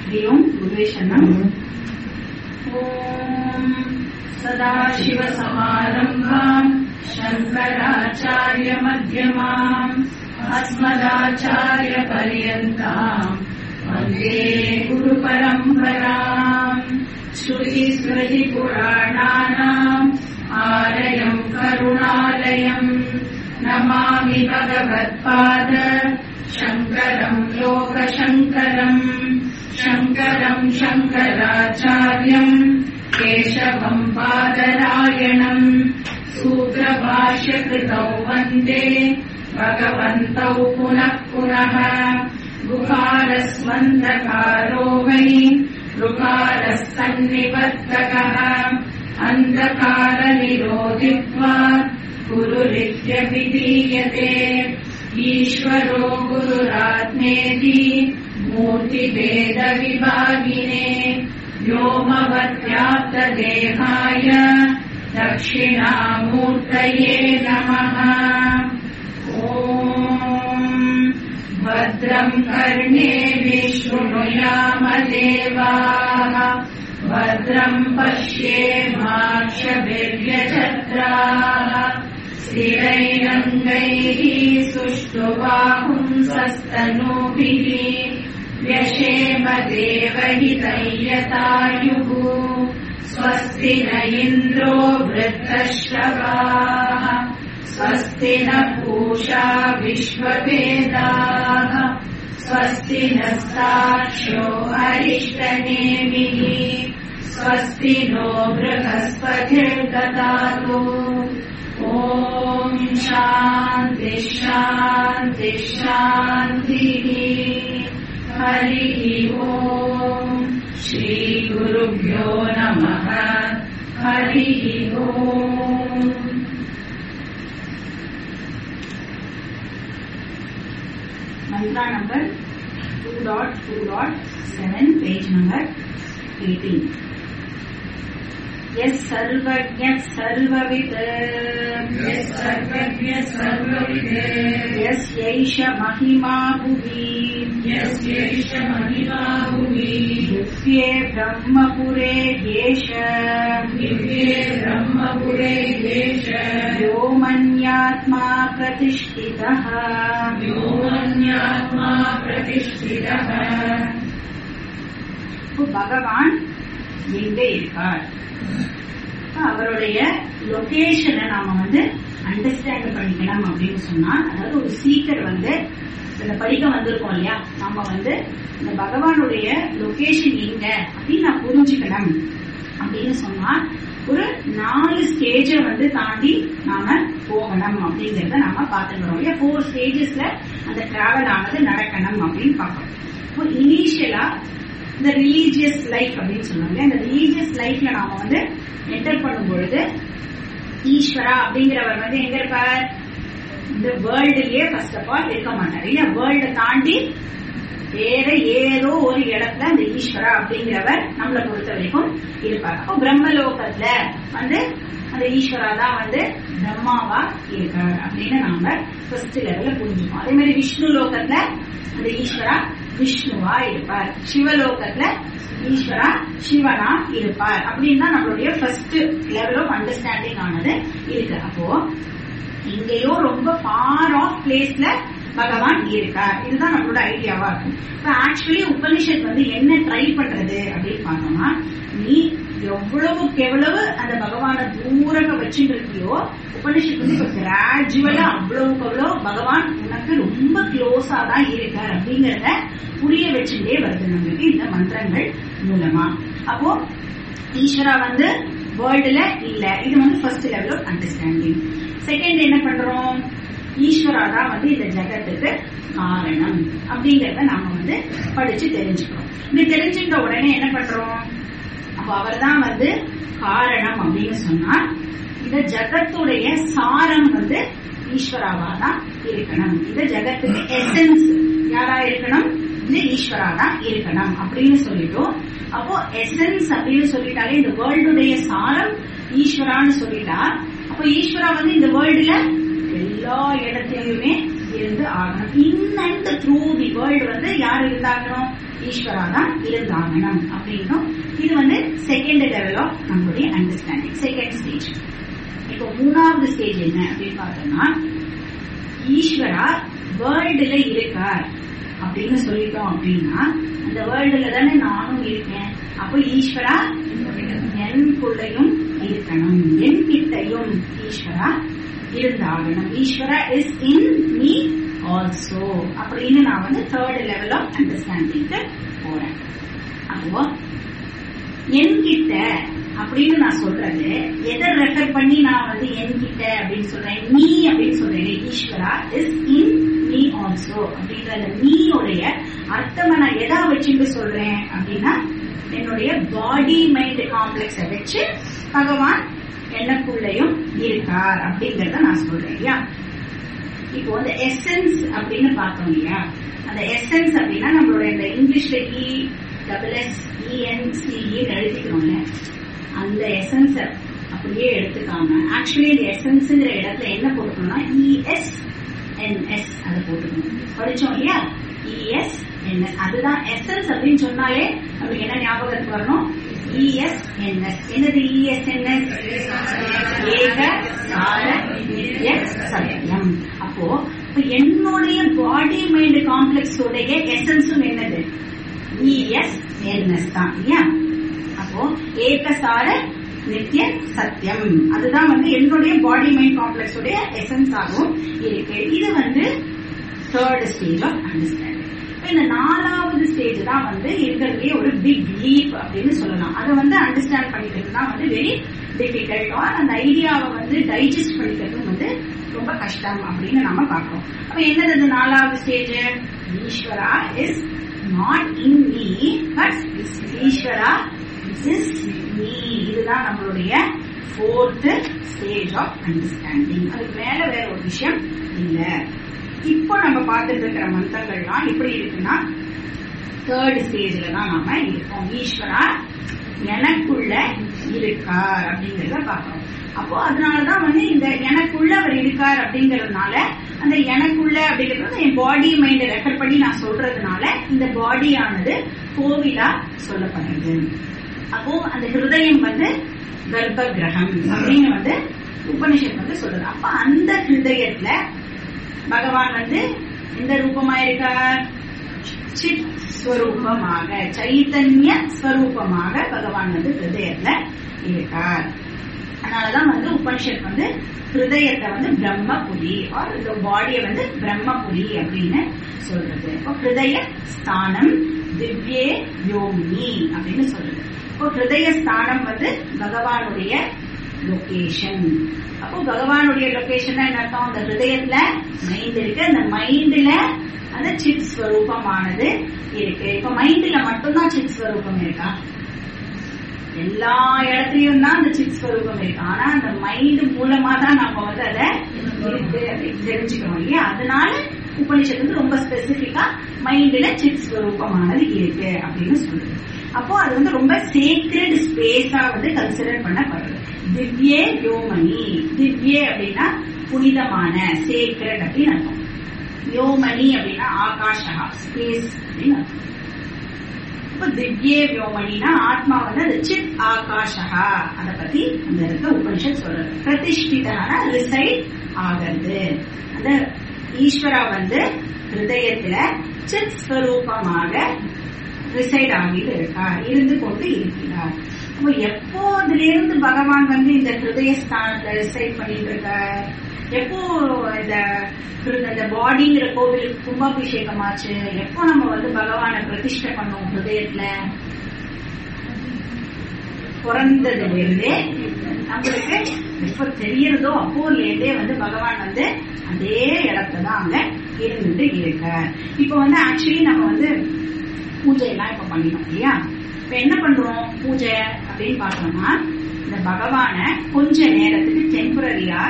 हरि ओम् गुरुवेशनम् ॐ सदाशिवसमारम्भाम् शङ्कराचार्यमध्यमाम् अस्मदाचार्यपर्यन्ताम् वन्दे गुरुपरम्पराम् श्रुतिस्मृतिपुराणानाम् आलयम् करुणालयम् नमामि भगवत्पाद शङ्करम् लोकशङ्करम् शङ्करम् शङ्कराचार्यम् केशवम् बादरायणम् सूत्रभाष्यकृतौ वन्दे भगवन्तौ पुनः पुनः गुकारस्वन्धकारो वै ऋकारस्तन्निबद्धकः अन्धकारनिरोधित्वात् गुरुरित्यपि दीयते ईश्वरो गुरुरात्मेति मूर्तिभेदविभागिने व्योमवत्याप्तदेहाय दक्षिणामूर्तये नमः ॐ भद्रम् कर्णे विशृणुयामदेवाः भद्रम् पश्येमाक्षभिर्यजत्राः स्थिरैरङ्गैः सुष्ठुबाहुंसस्तनूभिः व्यशेम देवहितैयतायुः स्वस्ति न इन्द्रो वृद्धश्रवाः स्वस्ति न पूषा विश्ववेदाः स्वस्ति न साक्ष्यो अरिष्टनेमिः स्वस्ति नो बृहस्पतिर्ददातु ॐ शान्ति शान्ति शान्तिः हरिः ॐ श्रीगुरुभ्यो नमः हरिः ॐ mantra number 2.2.7 page number 18 यः सर्वज्ञः सर्ववित् यः सर्वज्ञः सर्वविद् यस्यैष महिमा भुवि यस्यैष महिमा भुवि दिव्ये ब्रह्मपुरे येष दिव्ये ब्रह्मपुरे येष व्योमन्यात्मा प्रतिष्ठितः व्योमन्यात्मा प्रतिष्ठितः இப்போ பகவான் எங்கே இருக்கார் இப்ப அவருடைய லொகேஷனை நாம வந்து அண்டர்ஸ்டாண்ட் பண்ணிக்கணும் அப்படின்னு சொன்னா அதாவது ஒரு சீக்கர் வந்து இந்த படிக்க வந்திருக்கோம் இல்லையா நாம வந்து இந்த பகவானுடைய லொகேஷன் எங்க அப்படின்னு நான் புரிஞ்சுக்கணும் அப்படின்னு சொன்னா ஒரு நாலு ஸ்டேஜ வந்து தாண்டி நாம போகணும் அப்படிங்கறத நாம பாத்துக்கிறோம் இல்லையா ஃபோர் ஸ்டேஜஸ்ல அந்த டிராவல் ஆனது நடக்கணும் அப்படின்னு பார்க்கணும் இப்போ இனிஷியலா இந்த ரிலீஜியஸ் லைஃப் அப்படின்னு சொல்லுவாங்க அந்த ரிலீஜியஸ் லைஃப்ல நாம வந்து என்டர் பண்ணும் பொழுது ஈஸ்வரா அப்படிங்கிறவர் வந்து எங்க இருப்பார் இந்த வேர்ல்டுலயே ஃபர்ஸ்ட் ஆஃப் ஆல் இருக்க மாட்டார் இல்ல வேர்ல்ட தாண்டி வேற ஏதோ ஒரு இடத்துல அந்த ஈஸ்வரா அப்படிங்கிறவர் நம்மளை பொறுத்த வரைக்கும் இருப்பார் அப்போ பிரம்மலோகத்துல வந்து அந்த ஈஸ்வரா தான் வந்து பிரம்மாவா இருக்கார் அப்படின்னு நாம ஃபர்ஸ்ட் லெவல்ல புரிஞ்சுக்கோம் அதே மாதிரி விஷ்ணு லோகத்துல அந்த ஈஸ்வரா விஷ்ணுவா இருப்பார் சிவலோகத்துல ஈஸ்வரா சிவனா இருப்பார் அப்படின்னு தான் நம்மளுடைய ஃபர்ஸ்ட் லெவல் ஆஃப் அண்டர்ஸ்டாண்டிங் ஆனது இருக்கு அப்போ இங்கேயோ ரொம்ப ஃபார் ஆஃப் பிளேஸ்ல பகவான் இருக்கார் இதுதான் நம்மளோட ஐடியாவா இருக்கும் இப்ப ஆக்சுவலி உபனிஷத் வந்து என்ன ட்ரை பண்றது அப்படின்னு பார்த்தோம்னா நீ எவ்வளவுக்கு எவ்வளவு அந்த பகவான தூரக வச்சுட்டு இருக்கியோ உபனிஷத் வந்து இப்ப கிராஜுவலா அவ்வளவுக்கு அவ்வளவு பகவான் உனக்கு ரொம்ப க்ளோஸா தான் இருக்கார் அப்படிங்கறத புரிய வச்சுட்டே வருது நம்மளுக்கு இந்த மந்திரங்கள் மூலமா அப்போ ஈஸ்வரா வந்து வேர்ல்டுல இல்ல இது வந்து first level of understanding second என்ன பண்றோம் ஈஸ்வரா தான் வந்து இந்த ஜெகத்துக்கு காரணம் அப்படிங்கறத நாம வந்து படிச்சு தெரிஞ்சுக்கிறோம் இப்படி தெரிஞ்சுட்ட உடனே என்ன பண்றோம் அப்போ அவர் தான் வந்து காரணம் அப்படின்னு சொன்னா இந்த ஜகத்துடைய சாரம் வந்து ஈஸ்வராவா தான் இருக்கணும் இந்த ஜகத்துக்கு எசன்ஸ் யாரா இருக்கணும் இந்த ஈஸ்வரா தான் இருக்கணும் அப்படின்னு சொல்லிட்டோம் அப்போ எசன்ஸ் அப்படின்னு சொல்லிட்டாலே இந்த வேர்ல்டுடைய சாரம் ஈஸ்வரான்னு சொல்லிட்டா அப்போ ஈஸ்வரா வந்து இந்த வேர்ல்டுல எல்லா இடத்துலயுமே இருந்து ஆகணும் in and through the world வந்து யார் இருந்தாகணும் ஈஸ்வரா தான் இருந்தாகணும் அப்படின்னும் இது வந்து செகண்ட் லெவல் ஆஃப் நம்மளுடைய அண்டர்ஸ்டாண்டிங் செகண்ட் ஸ்டேஜ் இப்போ மூணாவது ஸ்டேஜ் என்ன அப்படின்னு பார்த்தோம்னா ஈஸ்வரா வேர்ல்டுல இருக்கார் அப்படின்னு சொல்லிட்டோம் அப்படின்னா அந்த வேர்ல்டுல தானே நானும் இருக்கேன் அப்போ ஈஸ்வரா எனக்குள்ளையும் இருக்கணும் என் கிட்டையும் ஈஸ்வரா இருந்தாகணும் ஈஸ்வரா இஸ் இன் மீ ஆல்சோ அப்படின்னு நான் வந்து தேர்ட் லெவல் ஆஃப் அண்டர்ஸ்டாண்டிங்க்கு போறேன் அப்போ என்கிட்ட அப்படின்னு நான் சொல்றது எதை ரெஃபர் பண்ணி நான் வந்து என்கிட்ட அப்படின்னு சொல்றேன் நீ அப்படின்னு சொல்றேன் ஈஸ்வரா இஸ் இன் மீ ஆல்சோ அப்படின்ற அந்த நீயோடைய அர்த்தம் நான் எதா வச்சுட்டு சொல்றேன் அப்படின்னா என்னுடைய பாடி மைண்ட் காம்ப்ளெக்ஸை வச்சு பகவான் எனக்குள்ளேயும் இருக்கார் அப்படிங்கறத நான் சொல்றேன் இல்லையா இப்போ அந்த எசன்ஸ் அப்படின்னு பார்த்தோம் இல்லையா அந்த எசன்ஸ் அப்படின்னா நம்மளோட இந்த இங்கிலீஷ்ல இ டபுள் எஸ் இஎன்சிஇ எழுதிக்கிறோம்ல அந்த எசன்ஸ் அப்படியே எடுத்துக்காம ஆக்சுவலி இந்த எசன்ஸ்ங்கிற இடத்துல என்ன போட்டுக்கணும்னா இஎஸ் என்எஸ் அதை போட்டுக்கணும் படிச்சோம் இல்லையா இஎஸ் என்எஸ் அதுதான் எசன்ஸ் அப்படின்னு சொன்னாலே நமக்கு என்ன ஞாபகத்துக்கு வரணும் இஎஸ் என்எஸ் என்னது இஎஸ் என்எஸ் ஏக சார நித்திய சத்தியம் அப்போ இப்ப என்னுடைய பாடி மைண்ட் காம்ப்ளெக்ஸ் உடைய எசன்ஸும் என்னது இஎஸ் என்எஸ் தான் இல்லையா அப்போ ஏகசார நித்திய சத்தியம் அதுதான் வந்து என்னுடைய பாடி மைண்ட் காம்ப்ளெக்ஸ் உடைய எசன்ஸ் ஆகும் இருக்கு இது வந்து தேர்ட் ஸ்டேஜ் ஆஃப் அண்டர்ஸ்டாண்டிங் இந்த நாலாவது ஸ்டேஜ் தான் வந்து இருக்கிறதுலே ஒரு பிக் லீப் அப்படின்னு சொல்லலாம் அதை வந்து அண்டர்ஸ்டாண்ட் பண்ணிக்கிறது தான் வந்து வெரி டிஃபிகல்ட் ஆர் அந்த ஐடியாவை வந்து டைஜஸ்ட் பண்ணிக்கிறதும் வந்து ரொம்ப கஷ்டம் அப்படின்னு நாம பார்க்கிறோம் அப்ப என்னது இந்த நாலாவது stage Ishwara is not in me but Ishwara is me இதுதான் நம்மளுடைய ஃபோர்த் ஸ்டேஜ் ஆஃப் அண்டர்ஸ்டாண்டிங் அதுக்கு மேல வேற ஒரு விஷயம் இல்ல இப்போ நம்ம பார்த்துட்டு இருக்கிற மந்திரங்கள்லாம் எப்படி இருக்குன்னா தேர்ட் ஸ்டேஜ்ல தான் நாம இருக்கோம் ஈஸ்வரா எனக்குள்ள இருக்கார் அப்படிங்கறத பாக்குறோம் அப்போ அதனாலதான் வந்து இந்த எனக்குள்ள அவர் இருக்கார் அப்படிங்கறதுனால அந்த எனக்குள்ள அப்படிங்கறது என் பாடி மைண்ட் ரெஃபர் பண்ணி நான் சொல்றதுனால இந்த பாடியானது கோவிலா சொல்லப்படுறது அப்போ அந்த ஹிருதயம் வந்து கர்ப்ப கிரகம் அப்படின்னு வந்து உபனிஷத் வந்து சொல்றது அப்ப அந்த ஹிருதயத்துல பகவான் வந்து எந்த ரூபமா இருக்கார் சித் ஸ்வரூபமாக சைத்தன்ய ஸ்வரூபமாக பகவான் வந்து ஹிருதயத்துல இருக்கார் அதனாலதான் வந்து உபனிஷத் வந்து ஹிருதயத்தை வந்து பிரம்மபுரி ஆர் இந்த பாடியை வந்து பிரம்மபுரி அப்படின்னு சொல்றது இப்போ ஹிருதய ஸ்தானம் திவ்யே யோமி அப்படின்னு சொல்றது இப்போ ஹிருதய ஸ்தானம் வந்து பகவானுடைய லொகேஷன் அப்போ பகவானுடைய லொகேஷன் என்ன அர்த்தம் அந்த ஹிருதயத்துல மைண்ட் இருக்கு அந்த மைண்ட்ல அந்த சித் ஸ்வரூபமானது இருக்கு இப்ப மைண்ட்ல மட்டும்தான் சித் ஸ்வரூபம் இருக்கா எல்லா இடத்துலயும் தான் அந்த சித் ஸ்வரூபம் இருக்கு ஆனா அந்த மைண்ட் மூலமா தான் நம்ம வந்து அதை இருக்கு அப்படின்னு தெரிஞ்சுக்கிறோம் இல்லையா அதனால உபனிஷத்து வந்து ரொம்ப ஸ்பெசிபிக்கா மைண்ட்ல சித் ஸ்வரூபமானது இருக்கு அப்படின்னு சொல்லுது அப்போ அது வந்து ரொம்ப சேக்ரெட் ஸ்பேஸா வந்து கன்சிடர் பண்ணப்படுறது திவ்யே யோமணி திவ்யே அப்படின்னா புனிதமான சேக்ரெட் அப்படின்னு அர்த்தம் யோமணி அப்படின்னா ஆகாஷா ஸ்பேஸ் அப்படின்னு அர்த்தம் இப்ப திவ்யே வியோமணினா ஆத்மா வந்து அது சித் ஆகாஷா அத பத்தி அந்த இடத்துல உபனிஷத் சொல்றது பிரதிஷ்டிதான ரிசைட் ஆகிறது அந்த ஈஸ்வரா வந்து ஹிருதயத்துல சித் ஸ்வரூபமாக ரிசைட் ஆகிட்டு இருக்கார் இருந்து கொண்டு இருக்கிறார் அப்போ எப்போதிலிருந்து பகவான் வந்து இந்த ஹிருதய ஸ்தானத்தை ரிசைட் பண்ணிட்டு இருக்கார் எப்போ இந்த இந்த பாடிங்கிற கோவிலுக்கு கும்பாபிஷேகம் ஆச்சு எப்போ நம்ம வந்து பகவானை பிரதிஷ்டை பண்ணோம் ஹிருதயத்துல பிறந்ததுல இருந்தே நம்மளுக்கு எப்ப தெரியறதோ அப்போல இருந்தே வந்து பகவான் வந்து அதே இடத்துல தான் அங்க இருந்துட்டு இருக்கார் இப்ப வந்து ஆக்சுவலி நம்ம வந்து பூஜை எல்லாம் இப்ப பண்ணிட்டோம் இல்லையா இப்ப என்ன பண்றோம் பூஜை அப்படின்னு பார்த்தோம்னா இந்த பகவான கொஞ்ச நேரத்துக்கு டெம்பரரியா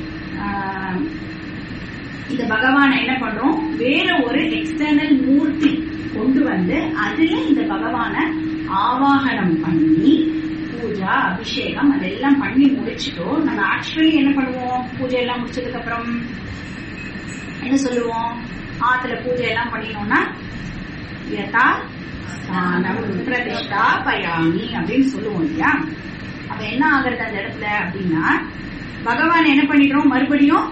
இந்த பகவானை என்ன பண்றோம் வேற ஒரு எக்ஸ்டர்னல் மூர்த்தி கொண்டு வந்து அதுல இந்த பகவான ஆவாகனம் பண்ணி பூஜா அபிஷேகம் அதெல்லாம் பண்ணி முடிச்சிட்டோம் நம்ம ஆக்சுவலி என்ன பண்ணுவோம் பூஜை எல்லாம் முடிச்சதுக்கு அப்புறம் என்ன சொல்லுவோம் ஆத்துல பூஜை எல்லாம் பண்ணினோம்னா யதா ஸ்தானம் பிரதிஷ்டா பயாமி அப்படின்னு சொல்லுவோம் இல்லையா அப்ப என்ன ஆகுறது அந்த இடத்துல அப்படின்னா பகவான் என்ன பண்ணிடுறோம் மறுபடியும்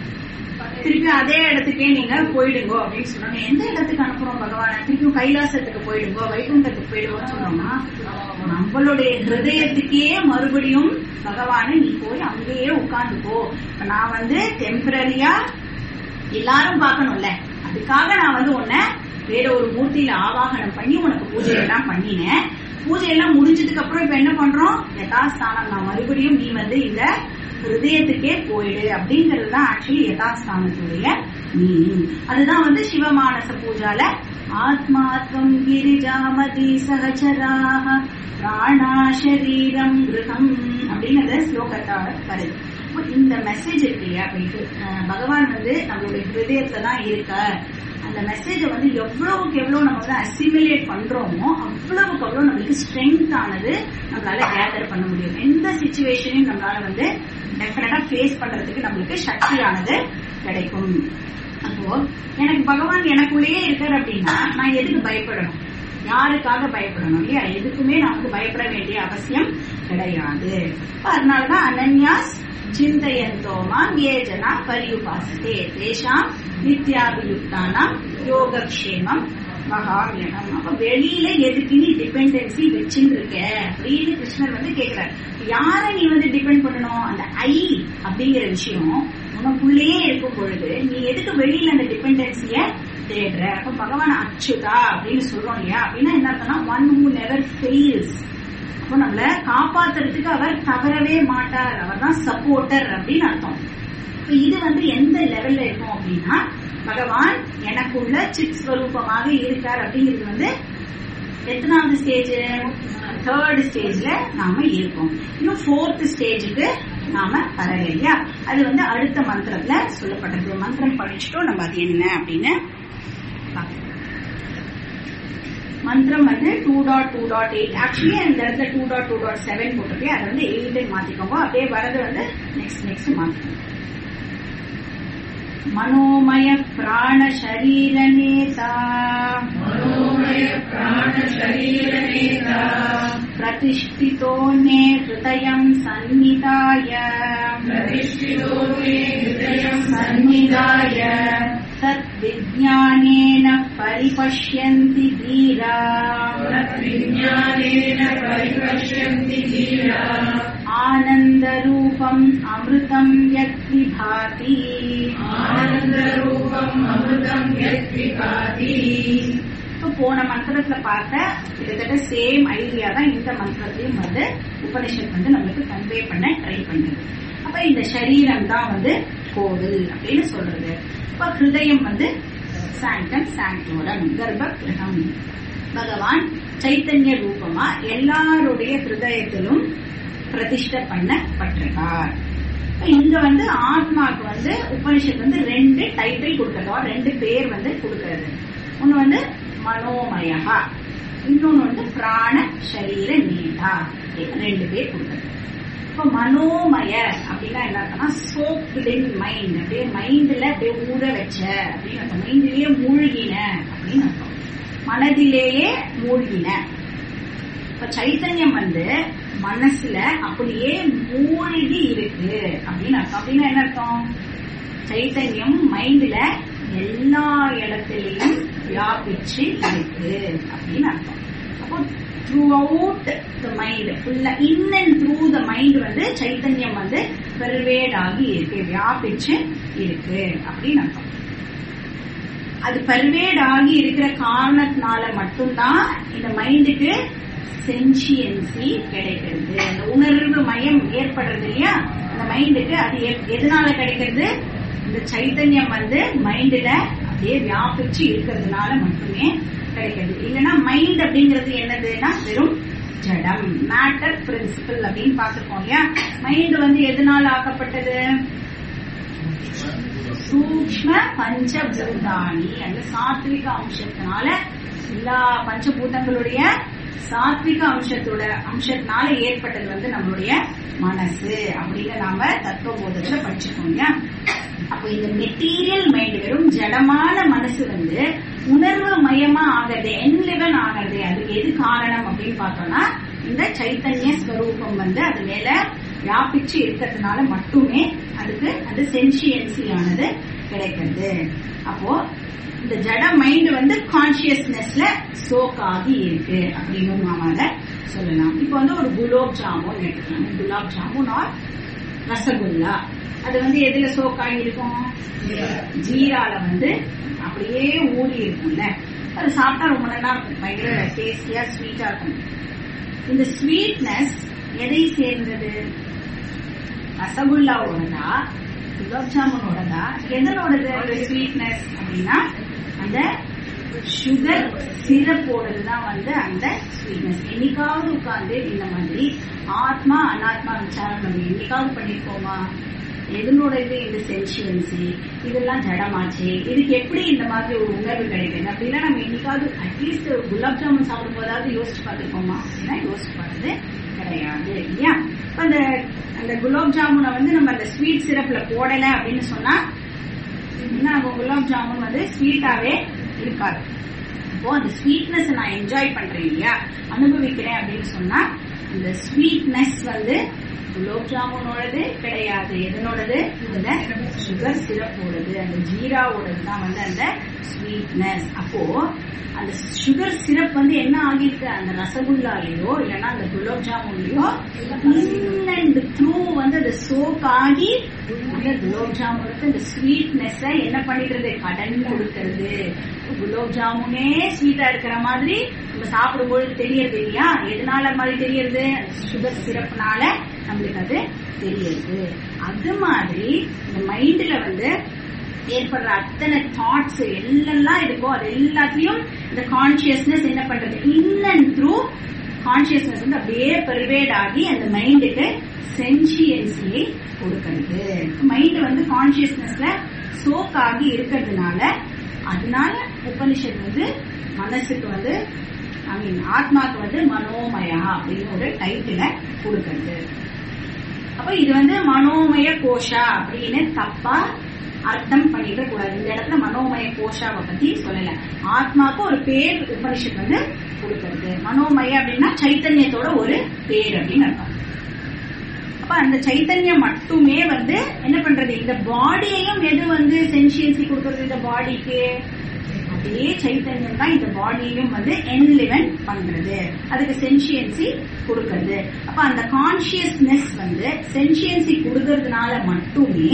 திருப்பி அதே இடத்துக்கே நீங்க போயிடுங்கோ அப்படின்னு சொன்னாங்க எந்த இடத்துக்கு அனுப்புறோம் பகவான திருப்பியும் கைலாசத்துக்கு போயிடுங்கோ வைகுண்டத்துக்கு போயிடுவோம்னு சொன்னோம்னா நம்மளுடைய ஹிருதயத்துக்கே மறுபடியும் பகவானை நீ போய் அங்கேயே உட்கார்ந்துக்கோ இப்ப நான் வந்து டெம்பரரியா எல்லாரும் பார்க்கணும்ல அதுக்காக நான் வந்து உன்னை வேற ஒரு மூர்த்தியில ஆவாகனம் பண்ணி உனக்கு பூஜை எல்லாம் பண்ணினேன் பூஜை எல்லாம் முடிஞ்சதுக்கு அப்புறம் இப்ப என்ன பண்றோம் யதாஸ்தானம் நான் மறுபடியும் நீ வந்து இந்த ஹிருதயத்துக்கே போயிடு அப்படிங்கிறது தான் ஆக்சுவலி யதாஸ்தானத்துடைய மீனிங் அதுதான் வந்து சிவமானச பூஜால ஆத்மாத்வம் கிரிஜாமதி சகச்சராக பிராணா சரீரம் கிரகம் அப்படிங்கறத ஸ்லோகத்தால வருது அப்போ இந்த மெசேஜ் இருக்கு இல்லையா இப்ப இது அஹ், பகவான் வந்து நம்மளுடைய ஹிருதயத்துல தான் இருக்கார் அந்த மெசேஜை வந்து எவ்வளவுக்கு எவ்வளவு நம்ம வந்து அசிமிலேட் பண்றோமோ அவ்வளவுக்கு அவ்வளவு நம்மளுக்கு ஸ்ட்ரென்த் ஆனது நம்மளால கேதர் பண்ண முடியும் எந்த சுச்சுவேஷனையும் நம்மளால வந்து டெஃபினட்டா ஃபேஸ் பண்றதுக்கு நம்மளுக்கு சக்தியானது கிடைக்கும் அப்போ எனக்கு பகவான் எனக்குள்ளேயே இருக்கார் அப்படின்னா நான் எதுக்கு பயப்படணும் யாருக்காக பயப்படணும் இல்லையா எதுக்குமே நான் வந்து பயப்பட வேண்டிய அவசியம் கிடையாது அப்ப அதனாலதான் அனன்யாஸ் சிந்தையந்தோமா ஏ ஜனா பரியுபாசதே தேஷாம் நித்யாபியுக்தானாம் யோகக்ஷேமம் மகாமியகம் அப்ப வெளியில எதுக்கு நீ டிபெண்டன்சி வச்சுட்டு இருக்க அப்படின்னு கிருஷ்ணர் வந்து கேக்குறாரு யார நீ வந்து டிபெண்ட் பண்ணணும் அந்த ஐ அப்படிங்கிற விஷயம் உனக்குள்ளேயே இருக்கும் பொழுது நீ எதுக்கு வெளியில அந்த டிபெண்டன்சிய தேடுற அப்ப பகவான் அச்சுதா அப்படின்னு சொல்றோம் இல்லையா அப்படின்னா என்ன அர்த்தம்னா ஒன் ஹூ நெவர் ஃபெயில்ஸ் அப்போ நம்மள காப்பாத்துறதுக்கு அவர் தவறவே மாட்டார் அவர் தான் சப்போர்ட்டர் அப்படின்னு அர்த்தம் இப்ப இது வந்து எந்த லெவல்ல இருக்கும் அப்படின்னா பகவான் எனக்குள்ள சித் ஸ்வரூபமாக இருக்கார் அப்படிங்கிறது வந்து எத்தனாவது ஸ்டேஜ் தேர்ட் ஸ்டேஜ்ல நாம இருக்கோம் இன்னும் ஃபோர்த் ஸ்டேஜுக்கு நாம வரல இல்லையா அது வந்து அடுத்த மந்திரத்துல சொல்லப்பட்டிருக்கு மந்திரம் படிச்சுட்டோம் நம்ம அது என்ன அப்படின்னு பார்க்கலாம். மந்திரம் வந்து two dot two dot eight actually அந்த இடத்துல two dot two dot seven போட்டிருக்கேன் அதை வந்து எயிட் மாத்திக்கோங்க அப்படியே வரது வந்து நெக்ஸ்ட் நெக்ஸ்ட் மாத்திக்கோங்க மனோமய பிராண சரீர நேதா मनोमय प्राण शरीर नेता प्रतिष्ठितो मे हृदयम् सन्निधाय प्रतिष्ठितो मे हृदयं सन्निधाय तद्विज्ञानेन परिपश्यन्ति धीरा तद्विज्ञानेन परिपश्यन्ति धीरा आनन्दरूपम् अमृतम् यद्विभाति आनन्दरूपम् अमृतं यद्विभाति இப்போ போன மந்திரத்துல பார்த்த கிட்டத்தட்ட சேம் ஐடியா தான் இந்த மந்திரத்திலையும் வந்து உபனிஷத் வந்து நம்மளுக்கு கன்வே பண்ண ட்ரை பண்ணுது அப்ப இந்த சரீரம் தான் வந்து கோவில் அப்படின்னு சொல்றது இப்ப ஹிருதயம் வந்து சாங்கம் சாங்கோரம் கர்ப்ப கிரகம் பகவான் சைத்தன்ய ரூபமா எல்லாருடைய ஹிருதயத்திலும் பிரதிஷ்டை பண்ணப்பட்டிருக்கார் இப்ப இங்க வந்து ஆத்மாக்கு வந்து உபனிஷத் வந்து ரெண்டு டைட்டில் கொடுக்கறதோ ரெண்டு பேர் வந்து கொடுக்கறது ஒண்ணு வந்து மனோமயா இன்னொன்னு வந்து பிராண சரீர நீதா அப்படின்னு ரெண்டு பேர் கொடுக்கறது இப்ப மனோமய அப்படின்னா என்ன அர்த்தம்னா சோப்டு இன் மைண்ட் அப்படியே மைண்ட்ல அப்படியே ஊற வச்ச அப்படின்னு அர்த்தம் மைண்ட்லயே மூழ்கின அப்படின்னு அர்த்தம் மனதிலேயே மூழ்கின இப்ப சைத்தன்யம் வந்து மனசுல அப்படியே மூழ்கி இருக்கு அப்படின்னு அர்த்தம் அப்படின்னா என்ன அர்த்தம் சைத்தன்யம் மைண்ட்ல எல்லா இடத்துலயும் வியாபிச்சு இருக்கு அப்படின்னு அர்த்தம் அப்போ த்ரூ அவுட் த மைண்ட் ஃபுல்லா in and through the mind வந்து சைத்தன்யம் வந்து பெர்வேட் ஆகி இருக்கு வியாபிச்சு இருக்கு அப்படின்னு அர்த்தம் அது பர்வேட் ஆகி இருக்கிற காரணத்தினால மட்டும்தான் இந்த மைண்டுக்கு சென்சியன்சி கிடைக்கிறது அந்த உணர்வு மயம் ஏற்படுறது இல்லையா அந்த மைண்டுக்கு அது எப்- எதனால கிடைக்கிறது இந்த சைத்தன்யம் வந்து மைண்டுல அப்படியே வியாபிச்சு இருக்கிறதுனால மட்டுமே கிடைக்கிறது இல்லைன்னா மைண்ட் அப்படிங்கிறது என்னதுன்னா வெறும் ஜடம் மேட்டர் பிரின்சிபல் அப்படின்னு பார்த்திருக்கோம் இல்லையா மைண்ட் வந்து எதனால ஆக்கப்பட்டது சூக்ஷ்ம பஞ்சபூதானி அந்த சாத்விக அம்சத்தினால எல்லா பஞ்சபூதங்களுடைய சாத்விக அம்சத்தோட அம்சத்தினால ஏற்பட்டது வந்து நம்மளுடைய மனசு அப்படின்னு நாம தத்துவபோதத்துல படிச்சிருக்கோம் இல்லையா அப்போ இந்த மெட்டீரியல் மைண்ட் வெறும் ஜடமான மனசு வந்து உணர்வு மயமா ஆகிறது என்லிவன் ஆகிறது அதுக்கு எது காரணம் அப்படின்னு பார்த்தோம்னா இந்த சைத்தன்ய ஸ்வரூபம் வந்து அது மேல வியாபிச்சு இருக்கிறதுனால மட்டுமே அதுக்கு அந்த சென்சியன்சி ஆனது கிடைக்கிறது அப்போ இந்த ஜட மைண்ட் வந்து கான்சியஸ்னஸ்ல சோக் ஆகி இருக்கு அப்படின்னு நாம அதை சொல்லலாம் இப்போ வந்து ஒரு குலோப் ஜாமுன் எடுத்துக்கலாம் குலாப் ஜாமுன் ஆர் ரசகுல்லா அது வந்து எதுல சோக் ஆகி இருக்கும் ஜீரால வந்து அப்படியே ஊறி இருக்கும்ல அது சாப்பிட்டா ரொம்ப நல்லா இருக்கும் பயங்கர டேஸ்டியா ஸ்வீட்டா இருக்கும் இந்த ஸ்வீட்னஸ் எதை சேர்ந்தது ரசகுல்லாவோடதா குலாப் ஜாமுனோடதா எதனோடது அந்த ஸ்வீட்னஸ் அப்படின்னா அந்த சுகர் சிரப்போடது தான் வந்து அந்த ஸ்வீட்னஸ் என்னைக்காவது உட்கார்ந்து இந்த மாதிரி ஆத்மா அனாத்மா விசாரம் நம்ம என்னைக்காவது பண்ணிருக்கோமா எதனோட இது இந்த சென்சியன்சி இதெல்லாம் ஜடமாச்சு இதுக்கு எப்படி இந்த மாதிரி ஒரு உணர்வு கிடைக்குது அப்படின்னா நம்ம என்னைக்காவது அட்லீஸ்ட் ஒரு குலாப் ஜாமுன் சாப்பிடும் போதாவது யோசிச்சு பார்த்துருக்கோமா அப்படின்னா யோசிச்சு பார்த்தது கிடையாது இல்லையா இப்ப அந்த அந்த குலாப் ஜாமுனை வந்து நம்ம அந்த ஸ்வீட் சிரப்ல போடல அப்படின்னு சொன்னா என்ன ஆகும் குலாப் ஜாமுன் வந்து ஸ்வீட்டாவே இருக்காது அப்போ அந்த ஸ்வீட்னஸ் நான் என்ஜாய் பண்றேன் இல்லையா அனுபவிக்கிறேன் அப்படின்னு சொன்னா இந்த ஸ்வீட்னஸ் வந்து குலோப் ஜாமுனோடது கிடையாது எதனோடது இந்த சுகர் சிரப்போடது அந்த ஜீராவோடது தான் வந்து அந்த ஸ்வீட்னஸ் அப்போ அந்த சுகர் சிரப் வந்து என்ன ஆகிருக்கு அந்த ரசகுல்லாலேயோ இல்லைன்னா அந்த குலோப் ஜாமுன்லயோ இன் அண்ட் த்ரூ வந்து அது சோக் ஆகி அந்த குலோப் ஜாமுனுக்கு இந்த ஸ்வீட்னஸ் என்ன பண்ணிக்கிறது கடன் கொடுக்கறது குலோப் ஜாமுனே ஸ்வீட்டா இருக்கிற மாதிரி நம்ம சாப்பிடும்போது தெரியறது இல்லையா எதனால மாதிரி தெரியறது சுகர் சிரப்னால நம்மளுக்கு அது தெரியுது அது மாதிரி இந்த மைண்ட்ல வந்து ஏற்படுற அத்தனை தாட்ஸ் எல்லாம் இருக்கோ அது எல்லாத்தையும் இந்த கான்சியஸ்னஸ் என்ன பண்றது இன் அண்ட் த்ரூ கான்சியஸ்னஸ் வந்து அப்படியே பெர்வேட் ஆகி அந்த மைண்டுக்கு சென்சியன்சியை கொடுக்கறது மைண்ட் வந்து கான்சியஸ்னஸ்ல சோக் ஆகி இருக்கிறதுனால அதனால உபனிஷத் வந்து மனசுக்கு வந்து ஐ மீன் ஆத்மாக்கு வந்து மனோமயா அப்படின்னு ஒரு டைட்டில கொடுக்கறது அப்ப இது வந்து மனோமய கோஷா அப்படின்னு தப்பா அர்த்தம் பண்ணிக்க கூடாது இந்த இடத்துல மனோமய கோஷாவை பத்தி சொல்லல ஆத்மாக்கு ஒரு பேர் உபனிஷத் வந்து கொடுக்கறது மனோமய அப்படின்னா சைத்தன்யத்தோட ஒரு பேர் அப்படின்னு அர்த்தம் அப்ப அந்த சைத்தன்யம் மட்டுமே வந்து என்ன பண்றது இந்த பாடியையும் எது வந்து சென்சியன்சி கொடுக்கறது இந்த பாடிக்கு அதே சைத்தன்யம் தான் இந்த பாடியையும் வந்து என்லிவன் பண்றது அதுக்கு சென்சியன்சி கொடுக்கறது அப்ப அந்த கான்சியஸ்னஸ் வந்து சென்சியன்சி கொடுக்கறதுனால மட்டுமே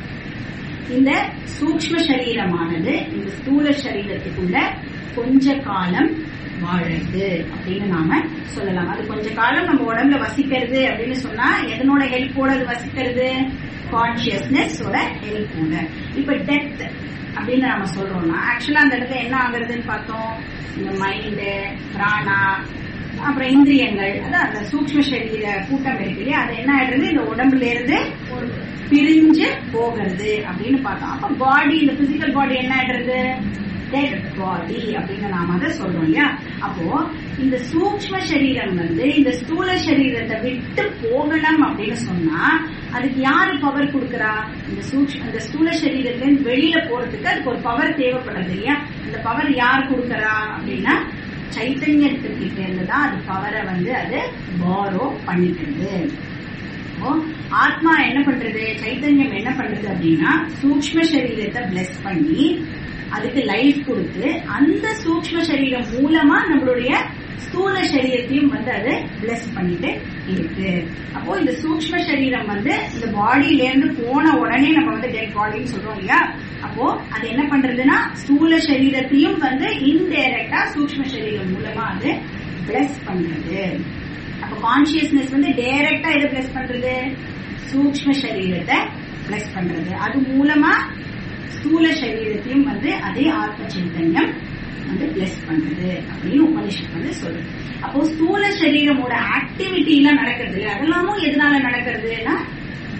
இந்த சூக்ம சரீரமானது இந்த ஸ்தூல சரீரத்துக்குள்ள கொஞ்ச காலம் வாழுது அப்படின்னு நாம சொல்லலாம் அது கொஞ்ச காலம் நம்ம உடம்புல வசிக்கிறது அப்படின்னு சொன்னா எதனோட ஹெல்ப்போட அது வசிக்கிறது கான்சியஸ்னஸோட ஹெல்ப்போட இப்ப டெத் அப்படின்னு நம்ம சொல்றோம்னா ஆக்சுவலா அந்த இடத்துல என்ன ஆகுறதுன்னு பார்த்தோம் இந்த மைண்டு பிராணா அப்புறம் இந்திரியங்கள் அதான் அந்த சூக்ம சரீர கூட்டம் இருக்கு இல்லையா அது என்ன ஆயிடுறது இந்த உடம்புல இருந்து பிரிஞ்சு போகிறது அப்படின்னு பார்த்தோம் அப்ப பாடி இந்த பிசிக்கல் பாடி என்ன ஆயிடுறது டெட் பாடி அப்படின்னு நாம அதை சொல்றோம் இல்லையா அப்போ இந்த சூக்ம சரீரம் வந்து இந்த ஸ்தூல சரீரத்தை விட்டு போகணும் அப்படின்னு சொன்னா அதுக்கு யாரு பவர் கொடுக்கறா இந்த சூக்ம இந்த ஸ்தூல சரீரத்துல இருந்து வெளியில போறதுக்கு அதுக்கு ஒரு பவர் தேவைப்படுறது இல்லையா இந்த பவர் யார் கொடுக்கறா அப்படின்னா சைத்தன்யத்துக்கிட்ட இருந்து தான் அது பவரை வந்து அது பாரோ பண்ணிக்கிறது அப்போ ஆத்மா என்ன பண்றது சைத்தன்யம் என்ன பண்றது அப்படின்னா சூக்ம சரீரத்தை பிளஸ் பண்ணி அதுக்கு லைஃப் கொடுத்து அந்த சூக்ம சரீரம் மூலமா நம்மளுடைய ஸ்தூல சரீரத்தையும் வந்து அது பிளஸ் பண்ணிட்டு இருக்கு அப்போ இந்த சூக்ம சரீரம் வந்து இந்த பாடியில இருந்து போன உடனே நம்ம வந்து டெட் பாடின்னு சொல்றோம் இல்லையா அப்போ அது என்ன பண்றதுன்னா ஸ்தூல சரீரத்தையும் வந்து இன்டைரக்டா சூக்ம சரீரம் மூலமா அது பிளஸ் பண்றது அப்ப கான்சியஸ்னஸ் வந்து டைரக்டா எதை பிளஸ் பண்றது சூக்ம சரீரத்தை பிளஸ் பண்றது அது மூலமா ஸ்தூல சரீரத்தையும் வந்து அதே ஆத்ம சைத்தன்யம் வந்து பிளஸ் பண்றது அப்படின்னு உபனிஷத் வந்து சொல்லுது அப்போ ஸ்தூல சரீரமோட ஆக்டிவிட்டி எல்லாம் நடக்கிறது இல்லையா அதெல்லாமும் எதனால நடக்கிறதுனா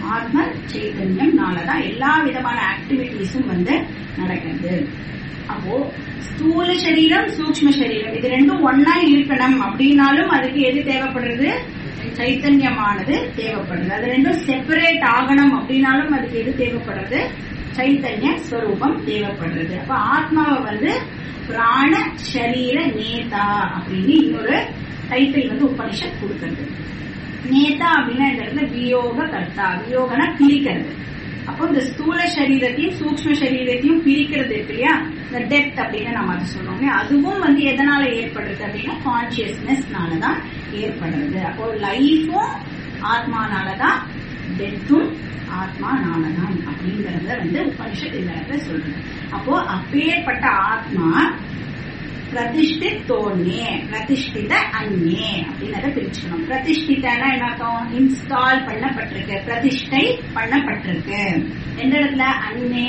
ஆத்ம சைத்தன்யம்னாலதான் எல்லா விதமான ஆக்டிவிட்டிஸும் வந்து நடக்கிறது அப்போ ஸ்தூல சரீரம் சூக்ம சரீரம் இது ரெண்டும் ஒன்னா இருக்கணும் அப்படின்னாலும் அதுக்கு எது தேவைப்படுறது சைத்தன்யமானது தேவைப்படுது அது ரெண்டும் செப்பரேட் ஆகணும் அப்படின்னாலும் அதுக்கு எது தேவைப்படுறது சைத்தன்ய ஸ்வரூபம் தேவைப்படுறது அப்ப ஆத்மாவை வந்து பிராண சரீர நேதா அப்படின்னு இன்னொரு டைட்டில் வந்து உபனிஷத் கொடுக்கிறது நேதா அப்படின்னா இந்த இடத்துல வியோக கர்த்தா வியோகனா பிரிக்கிறது அப்போ இந்த ஸ்தூல சரீரத்தையும் சூக்ம சரீரத்தையும் பிரிக்கிறது இருக்கு இல்லையா இந்த டெப்த் அப்படின்னு நம்ம அதை சொல்றோம் இல்லையா அதுவும் வந்து எதனால ஏற்படுறது அப்படின்னா கான்சியஸ்னஸ்னாலதான் ஏற்படுறது அப்போ லைஃபும் ஆத்மானாலதான் டெத்தும் ஆத்மானாலதான் அப்படிங்கறத வந்து உபனிஷத் இந்த இடத்துல சொல்றது அப்போ அப்பேற்பட்ட ஆத்மா பிரதிஷ்டித் தோன்னே பிரதிஷ்டித அந்நே அப்படின்றத பிரிச்சுக்கணும் பிரதிஷ்டிதனா என்ன அர்த்தம் இன்ஸ்டால் பண்ணப்பட்டிருக்கு பிரதிஷ்டை பண்ணப்பட்டிருக்கு எந்த இடத்துல அன்னே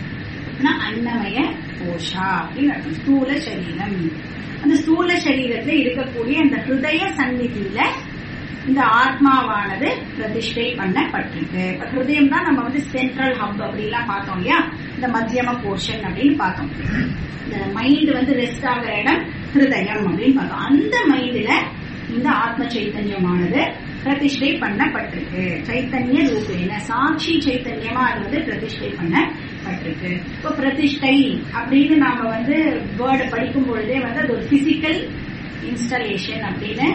அன்னமய கோஷா அப்படின்னு அர்த்தம் ஸ்தூல சரீரம் அந்த ஸ்தூல சரீரத்துல இருக்கக்கூடிய அந்த ஹிருதய சந்நிதியில இந்த ஆத்மாவானது பிரதிஷ்டை பண்ணப்பட்டிருக்கு இப்ப ஹிருதயம் தான் நம்ம வந்து சென்ட்ரல் ஹப் அப்படிலாம் பார்த்தோம் இல்லையா இந்த மத்தியம போர்ஷன் அப்படின்னு பார்த்தோம் இந்த மைண்ட் வந்து ரெஸ்ட் ஆகிற இடம் ஹிருதயம் அப்படின்னு பார்த்தோம் அந்த மைண்ட்ல இந்த ஆத்ம சைத்தன்யமானது பிரதிஷ்டை பண்ணப்பட்டிருக்கு சைத்தன்ய ரூபேன சாட்சி சைத்தன்யமா அது வந்து பிரதிஷ்டை பண்ணப்பட்டிருக்கு இப்போ பிரதிஷ்டை அப்படின்னு நாம வந்து வேர்டு படிக்கும் பொழுதே வந்து அது ஒரு பிசிக்கல் இன்ஸ்டாலேஷன் அப்படின்னு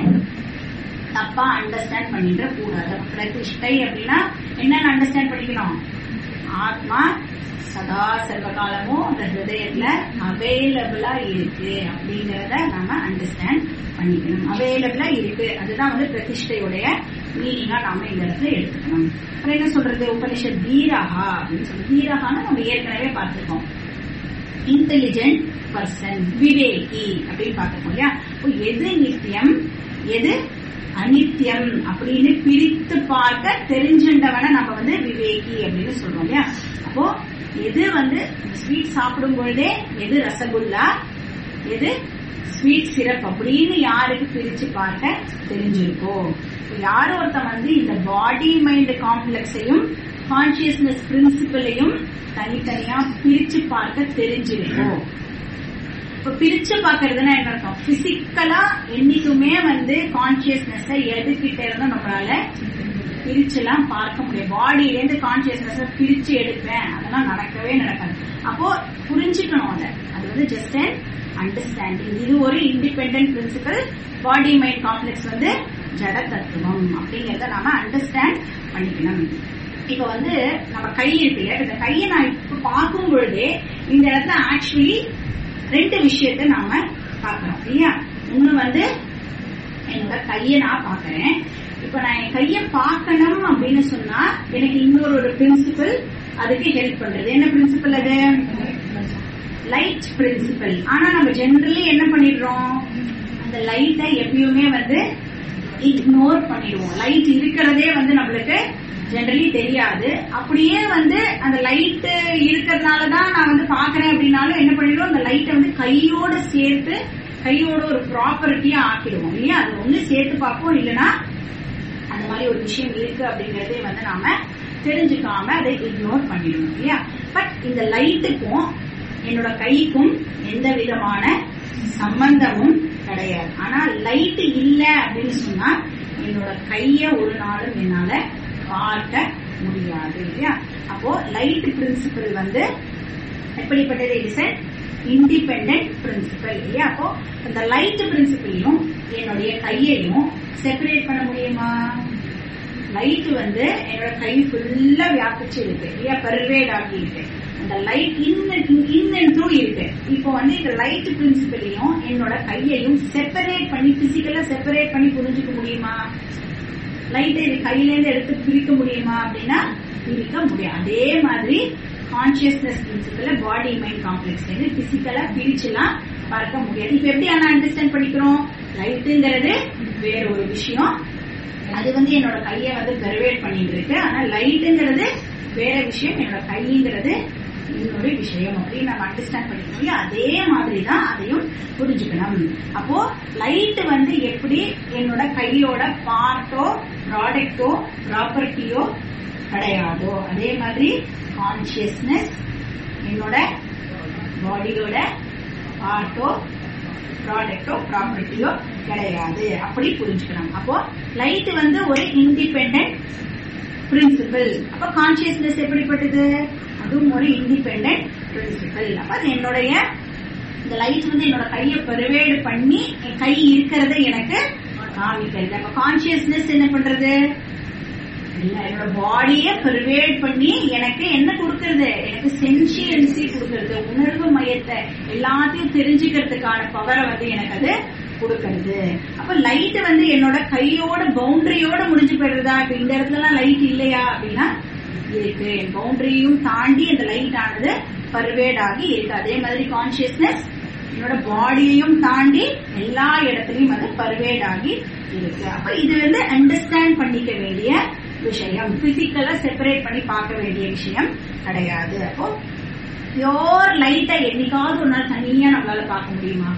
தப்பா அண்டர்ஸ்டாண்ட் பண்ணிட கூடாது பிரதிஷ்டை அப்படின்னா என்னன்னு அண்டர்ஸ்டாண்ட் பண்ணிக்கணும் ஆத்மா சதா சர்வ காலமும் அந்த ஹிருதயத்துல அவைலபிளா இருக்கு அப்படிங்கறத நாம அண்டர்ஸ்டாண்ட் பண்ணிக்கணும் அவைலபிளா இருக்கு அதுதான் வந்து பிரதிஷ்டையுடைய மீனிங்கா நாம இந்த இடத்துல எடுத்துக்கணும் அப்புறம் என்ன சொல்றது உபனிஷத் தீரஹா அப்படின்னு சொல்லி தீரஹான்னு நம்ம ஏற்கனவே பார்த்திருக்கோம் இன்டெலிஜென்ட் பர்சன் விவேகி அப்படின்னு பார்த்திருக்கோம் இல்லையா எது நித்தியம் எது அனித்தியம் அப்படின்னு பிரித்து பார்க்க தெரிஞ்சுண்டவன நம்ம வந்து விவேகி அப்படின்னு சொல்றோம் இல்லையா அப்போ எது வந்து ஸ்வீட் சாப்பிடும் பொழுதே எது ரசகுல்லா எது ஸ்வீட் சிரப் அப்படின்னு யாருக்கு பிரிச்சு பார்க்க தெரிஞ்சிருக்கோ யார் ஒருத்தன் வந்து இந்த பாடி மைண்ட் காம்ப்ளெக்ஸையும் கான்சியஸ்னஸ் பிரின்சிபலையும் தனித்தனியா பிரிச்சு பார்க்க தெரிஞ்சிருக்கோ இப்ப பிரிச்சு பாக்குறதுன்னா என்ன அர்த்தம் பிசிக்கலா என்னைக்குமே வந்து கான்சியஸ்னஸ் எதுக்கிட்ட இருந்தா நம்மளால பிரிச்சுலாம் பார்க்க முடியும் பாடியில இருந்து கான்சியஸ்னஸ் பிரிச்சு எடுப்பேன் அதெல்லாம் நடக்கவே நடக்காது அப்போ புரிஞ்சுக்கணும் அதை அது வந்து ஜஸ்ட் அண்ட் அண்டர்ஸ்டாண்டிங் இது ஒரு independent principle body mind complex வந்து ஜட தத்துவம் அப்படிங்கறத நாம அண்டர்ஸ்டாண்ட் பண்ணிக்கணும் இப்ப வந்து நம்ம கை இருக்கு இல்லையா இந்த கையை நான் இப்ப பார்க்கும் பொழுதே இந்த இடத்துல ஆக்சுவலி ரெண்டு விஷயத்த நாம பாக்குறோம் இல்லையா ஒண்ணு வந்து என்னோட கையை நான் பாக்குறேன் இப்ப நான் என் கைய பார்க்கணும் அப்படின்னு சொன்னா எனக்கு இன்னொரு ஒரு பிரின்சிபல் அதுக்கு ஹெல்ப் பண்றது என்ன பிரின்சிபல் அது லைட் பிரின்சிபல் ஆனா நம்ம ஜெனரலி என்ன பண்ணிடுறோம் அந்த லைட்டை எப்பயுமே வந்து இக்னோர் பண்ணிடுவோம் லைட் இருக்கிறதே வந்து நம்மளுக்கு ஜெனரலி தெரியாது அப்படியே வந்து அந்த லைட் இருக்கிறதுனாலதான் நான் வந்து பாக்குறேன் அப்படின்னாலும் என்ன பண்ணிடுவோம் அந்த லைட்டை வந்து கையோட சேர்த்து கையோட ஒரு ப்ராப்பர்ட்டியா ஆக்கிடுவோம் இல்லையா அது ஒண்ணு சேர்த்து பார்ப்போம் இல்லைன்னா அந்த மாதிரி ஒரு விஷயம் இருக்கு அப்படிங்கறதே வந்து நாம தெரிஞ்சுக்காம அதை இக்னோர் பண்ணிடுவோம் இல்லையா பட் இந்த லைட்டுக்கும் என்னோட கைக்கும் எந்த விதமான சம்பந்தமும் கிடையாது ஆனா லைட் இல்ல அப்படின்னு சொன்னா என்னோட கைய ஒரு நாளும் என்னால பார்க்க முடியாது இல்லையா அப்போ லைட் பிரின்சிபல் வந்து எப்படிப்பட்டது இட்ஸ் இண்டிபெண்ட் பிரின்சிபல் இல்லையா அப்போ இந்த லைட் பிரின்சிபலையும் என்னுடைய கையையும் செப்பரேட் பண்ண முடியுமா லைட் வந்து என்னோட கை ஃபுல்லா வியாபிச்சு இருக்கு இல்லையா பர்வேட் ஆகி இருக்கு அந்த light in in and through இருக்கு இப்போ வந்து இந்த லைட் பிரின்சிபலையும் என்னோட கையையும் செப்பரேட் பண்ணி பிசிக்கலா செப்பரேட் பண்ணி புரிஞ்சுக்க முடியுமா லைட்டை இது கையில இருந்து எடுத்து பிரிக்க முடியுமா அப்படின்னா பிரிக்க முடியும் அதே மாதிரி கான்சியஸ்னஸ் பிரின்சிபல பாடி மைண்ட் காம்ப்ளெக்ஸ் இருந்து பிசிக்கலா பிரிச்சுலாம் பார்க்க முடியாது இப்ப எப்படி ஆனா அண்டர்ஸ்டாண்ட் பண்ணிக்கிறோம் லைட்டுங்கிறது வேற ஒரு விஷயம் அது வந்து என்னோட கையை வந்து பெர்வேட் பண்ணிட்டு இருக்கு ஆனா லைட்டுங்கிறது வேற விஷயம் என்னோட கைங்கிறது இன்னொரு விஷயம் அப்படின்னு நம்ம அண்டர்ஸ்டாண்ட் பண்ணிக்கணும் அதே மாதிரி தான் அதையும் புரிஞ்சுக்கணும் அப்போ லைட் வந்து எப்படி என்னோட கையோட பார்ட்டோ ப்ராடக்டோ ப்ராப்பர்ட்டியோ கிடையாதோ அதே மாதிரி கான்சியஸ்னஸ் என்னோட பாடியோட பார்ட்டோ ப்ராடக்டோ ப்ராப்பர்ட்டியோ கிடையாது அப்படி புரிஞ்சுக்கணும் அப்போ லைட் வந்து ஒரு இண்டிபெண்ட் பிரின்சிபல் அப்ப கான்சியஸ்னஸ் எப்படிப்பட்டது அதுவும் ஒரு இண்டிபெண்ட் பிரின்சிபல் அப்ப அது என்னுடைய இந்த லைட் வந்து என்னோட கையை பெருவேடு பண்ணி என் கை இருக்கிறத எனக்கு காமிக்கிறது அப்ப கான்சியஸ்னஸ் என்ன பண்றது இல்ல என்னோட பாடிய பெர்வேட் பண்ணி எனக்கு என்ன கொடுக்கறது எனக்கு சென்சியன்சி கொடுக்கறது உணர்வு மையத்தை எல்லாத்தையும் தெரிஞ்சுக்கிறதுக்கான பவரை வந்து எனக்கு அது கொடுக்கறது அப்ப லைட் வந்து என்னோட கையோட பவுண்டரியோட முடிஞ்சு போயிடுறதா இப்ப இந்த இடத்துல எல்லாம் லைட் இல்லையா அப்படின்னா இருக்கு என் பவுண்டரியும் தாண்டி அந்த லைட் ஆனது பர்வேட் ஆகி இருக்கு அதே மாதிரி கான்சியஸ்னஸ் என்னோட பாடியையும் தாண்டி எல்லா இடத்துலயும் அது பர்வேட் ஆகி இருக்கு அப்ப இது வந்து அண்டர்ஸ்டாண்ட் பண்ணிக்க வேண்டிய விஷயம் பிசிக்கலா செப்பரேட் பண்ணி பார்க்க வேண்டிய விஷயம் கிடையாது அப்போ பியோர் லைட்டை என்னைக்காவது ஒரு நாள் தனியா நம்மளால பார்க்க முடியுமா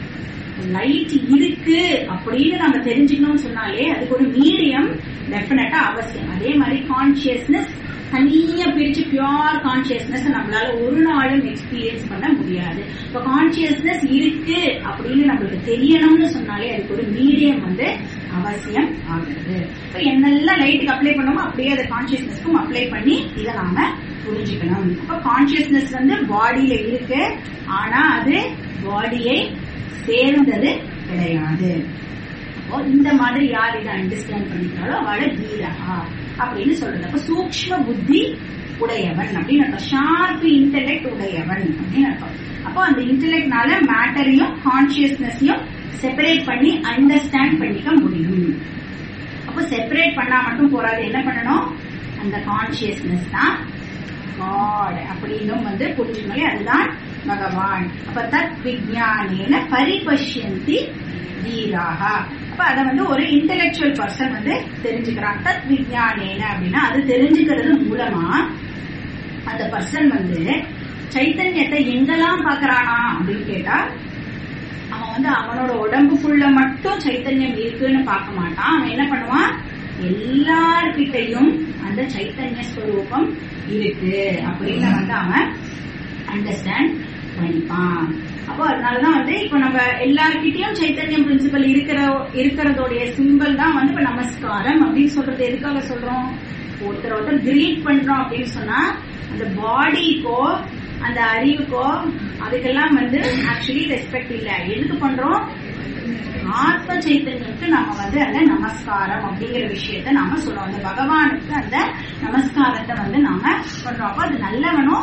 லைட் இருக்கு அப்படின்னு நம்ம தெரிஞ்சுக்கணும்னு சொன்னாலே அதுக்கு ஒரு மீடியம் டெஃபினட்டா அவசியம் அதே மாதிரி கான்சியஸ்னஸ் தனியா பிரிச்சு பியோர் கான்சியஸ்னஸ் நம்மளால ஒரு நாளும் எக்ஸ்பீரியன்ஸ் பண்ண முடியாது இப்ப கான்சியஸ்னஸ் இருக்கு அப்படின்னு நம்மளுக்கு தெரியணும்னு சொன்னாலே அதுக்கு ஒரு மீடியம் வந்து அவசியம் ஆகுது இப்ப என்னெல்லாம் லைட்டுக்கு அப்ளை பண்ணோமோ அப்படியே அதை கான்சியஸ்னஸ்க்கும் அப்ளை பண்ணி இதை நாம புரிஞ்சுக்கணும் அப்ப கான்சியஸ்னஸ் வந்து பாடியில இருக்கு ஆனா அது பாடியை சேர்ந்தது கிடையாது அப்போ இந்த மாதிரி யார் இதை அண்டர்ஸ்டாண்ட் பண்ணிக்கிறாளோ அவளை தீரகா அப்படின்னு சொல்றது அப்ப சூக்ம புத்தி உடையவன் அப்படின்னு அர்த்தம் ஷார்ப் இன்டெலெக்ட் உடையவன் அப்படின்னு அர்த்தம் அப்போ அந்த இன்டெலெக்ட்னால மேட்டரையும் கான்சியஸ்னஸையும் செப்பரேட் பண்ணி அண்டர்ஸ்டாண்ட் பண்ணிக்க முடியும் அப்போ செப்பரேட் பண்ணா மட்டும் போறாது என்ன பண்ணணும் அந்த கான்சியஸ்னஸ் தான் காட் அப்படின்னும் வந்து புரிஞ்சுக்கணும் அதுதான் பகவான் அப்ப தத் விஜயானேன பரிபஷ்யந்தி தீராக அப்ப அத வந்து ஒரு இன்டெலெக்சுவல் பர்சன் வந்து தெரிஞ்சுக்கிறான் தத் விஜயானேன அப்படின்னா அது தெரிஞ்சுக்கிறது மூலமா அந்த பர்சன் வந்து சைத்தன்யத்தை எங்கெல்லாம் பாக்குறானா அப்படின்னு கேட்டா அவன் வந்து அவனோட உடம்புக்குள்ள மட்டும் சைத்தன்யம் இருக்குன்னு பார்க்க மாட்டான் அவன் என்ன பண்ணுவான் எல்லார்கிட்டையும் அந்த சைத்தன்ய ஸ்வரூபம் இருக்கு அப்படின்னு வந்து அவன் அண்டர்ஸ்டாண்ட் பண்ணிப்பான் அப்போ அதனாலதான் வந்து இப்ப நம்ம எல்லார்கிட்டயும் சைத்தன்யம் பிரின்சிபல் இருக்கிற இருக்கிறதோடைய சிம்பிள் தான் வந்து இப்ப நமஸ்காரம் அப்படின்னு சொல்றது எதுக்காக சொல்றோம் ஒருத்தர் ஒருத்தர் கிரீட் பண்றோம் அப்படின்னு சொன்னா அந்த பாடிக்கோ அந்த அறிவுக்கோ அதுக்கெல்லாம் வந்து ஆக்சுவலி ரெஸ்பெக்ட் இல்ல எதுக்கு பண்றோம் ஆத்ம சைத்தன்யத்துக்கு நாம வந்து அந்த நமஸ்காரம் அப்படிங்கிற விஷயத்த நாம சொல்றோம் அந்த பகவானுக்கு அந்த நமஸ்காரத்தை வந்து நாம பண்றோம் அப்போ அது நல்லவனோ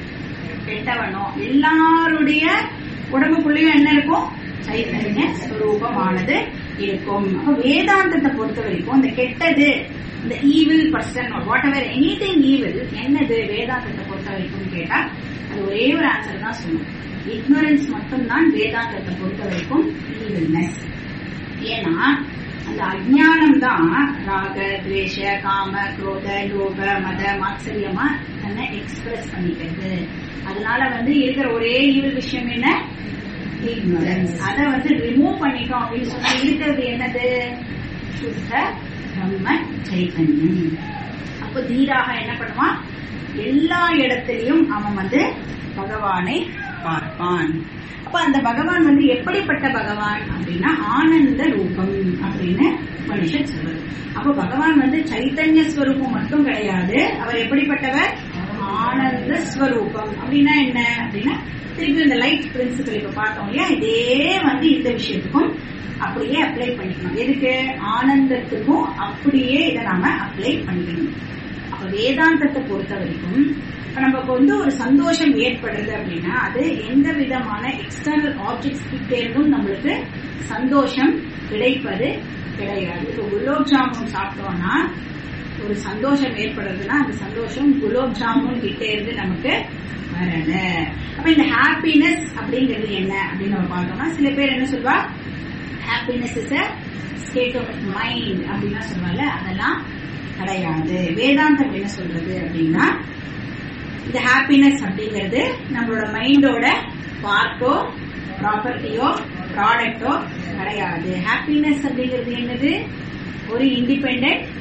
கெட்டவனோ எல்லாருடைய உடம்புக்குள்ளேயும் என்ன இருக்கும் சைத்தன்ய ஸ்வரூபமானது இருக்கும் அப்ப வேதாந்தத்தை பொறுத்த வரைக்கும் இந்த கெட்டது இந்த evil person whatever anything evil என்னது வேதாந்தத்தை பொறுத்த வரைக்கும் கேட்டா அது ஒரே ஒரு ஆன்சர் தான் சொல்லும் இக்னோரன்ஸ் மட்டும்தான் வேதாந்தத்தை பொறுத்த வரைக்கும் ஈவில்னஸ் ஏன்னா அந்த அஜ்ஞானம் தான் ராக துவேஷ காம குரோத லோப மத மாத்சரியமா தன்னை எக்ஸ்பிரஸ் பண்ணிக்கிறது அதனால வந்து இருக்கிற ஒரே ஈவில் விஷயம் என்ன ignorance அத வந்து ரிமூவ் பண்ணிட்டோம் அப்படின்னு சொன்னா இருக்கிறது என்னது சுத்த பிரம்ம சைத்தன்யம் அப்ப தீராக என்ன பண்ணுவான் எல்லா இடத்திலையும் அவன் வந்து பகவானை பார்ப்பான் அப்ப அந்த பகவான் வந்து எப்படிப்பட்ட பகவான் அப்படின்னா ஆனந்த ரூபம் அப்படின்னு மனுஷன் சொல்றது அப்ப பகவான் வந்து சைத்தன்ய ஸ்வரூபம் மட்டும் கிடையாது அவர் எப்படிப்பட்டவர் ஆனந்த ஸ்வரூபம் அப்படின்னா என்ன அப்படின்னா திருப்பி இந்த லைட் பிரின்சிபல் இப்ப பார்த்தோம் இல்லையா இதே வந்து இந்த விஷயத்துக்கும் அப்படியே அப்ளை பண்ணிக்கணும் எதுக்கு ஆனந்தத்துக்கும் அப்படியே இதை நாம அப்ளை பண்ணிக்கணும் அப்ப வேதாந்தத்தை பொறுத்த வரைக்கும் இப்ப நமக்கு வந்து ஒரு சந்தோஷம் ஏற்படுறது அப்படின்னா அது எந்த விதமான எக்ஸ்டர்னல் ஆப்ஜெக்ட்ஸ் கிட்ட இருந்தும் நம்மளுக்கு சந்தோஷம் கிடைப்பது கிடையாது இப்போ குலோப் ஜாமுன் சாப்பிட்டோம்னா ஒரு சந்தோஷம் ஏற்படுறதுன்னா அந்த சந்தோஷம் குலோப் ஜாமுன் கிட்ட இருந்து நமக்கு வரல அப்ப இந்த ஹாப்பினஸ் அப்படிங்கிறது என்ன அப்படின்னு நம்ம பார்த்தோம்னா சில பேர் என்ன சொல்வா happiness is a state of mind அப்படின்னா சொல்லுவாங்கல்ல அதெல்லாம் கிடையாது வேதாந்தம் என்ன சொல்றது அப்படின்னா இந்த ஹாப்பினஸ் அப்படிங்கிறது நம்மளோட மைண்டோட பார்ட்டோ ப்ராப்பர்ட்டியோ ப்ராடக்டோ கிடையாது ஹாப்பினஸ் அப்படிங்கிறது என்னது ஒரு இண்டிபெண்ட்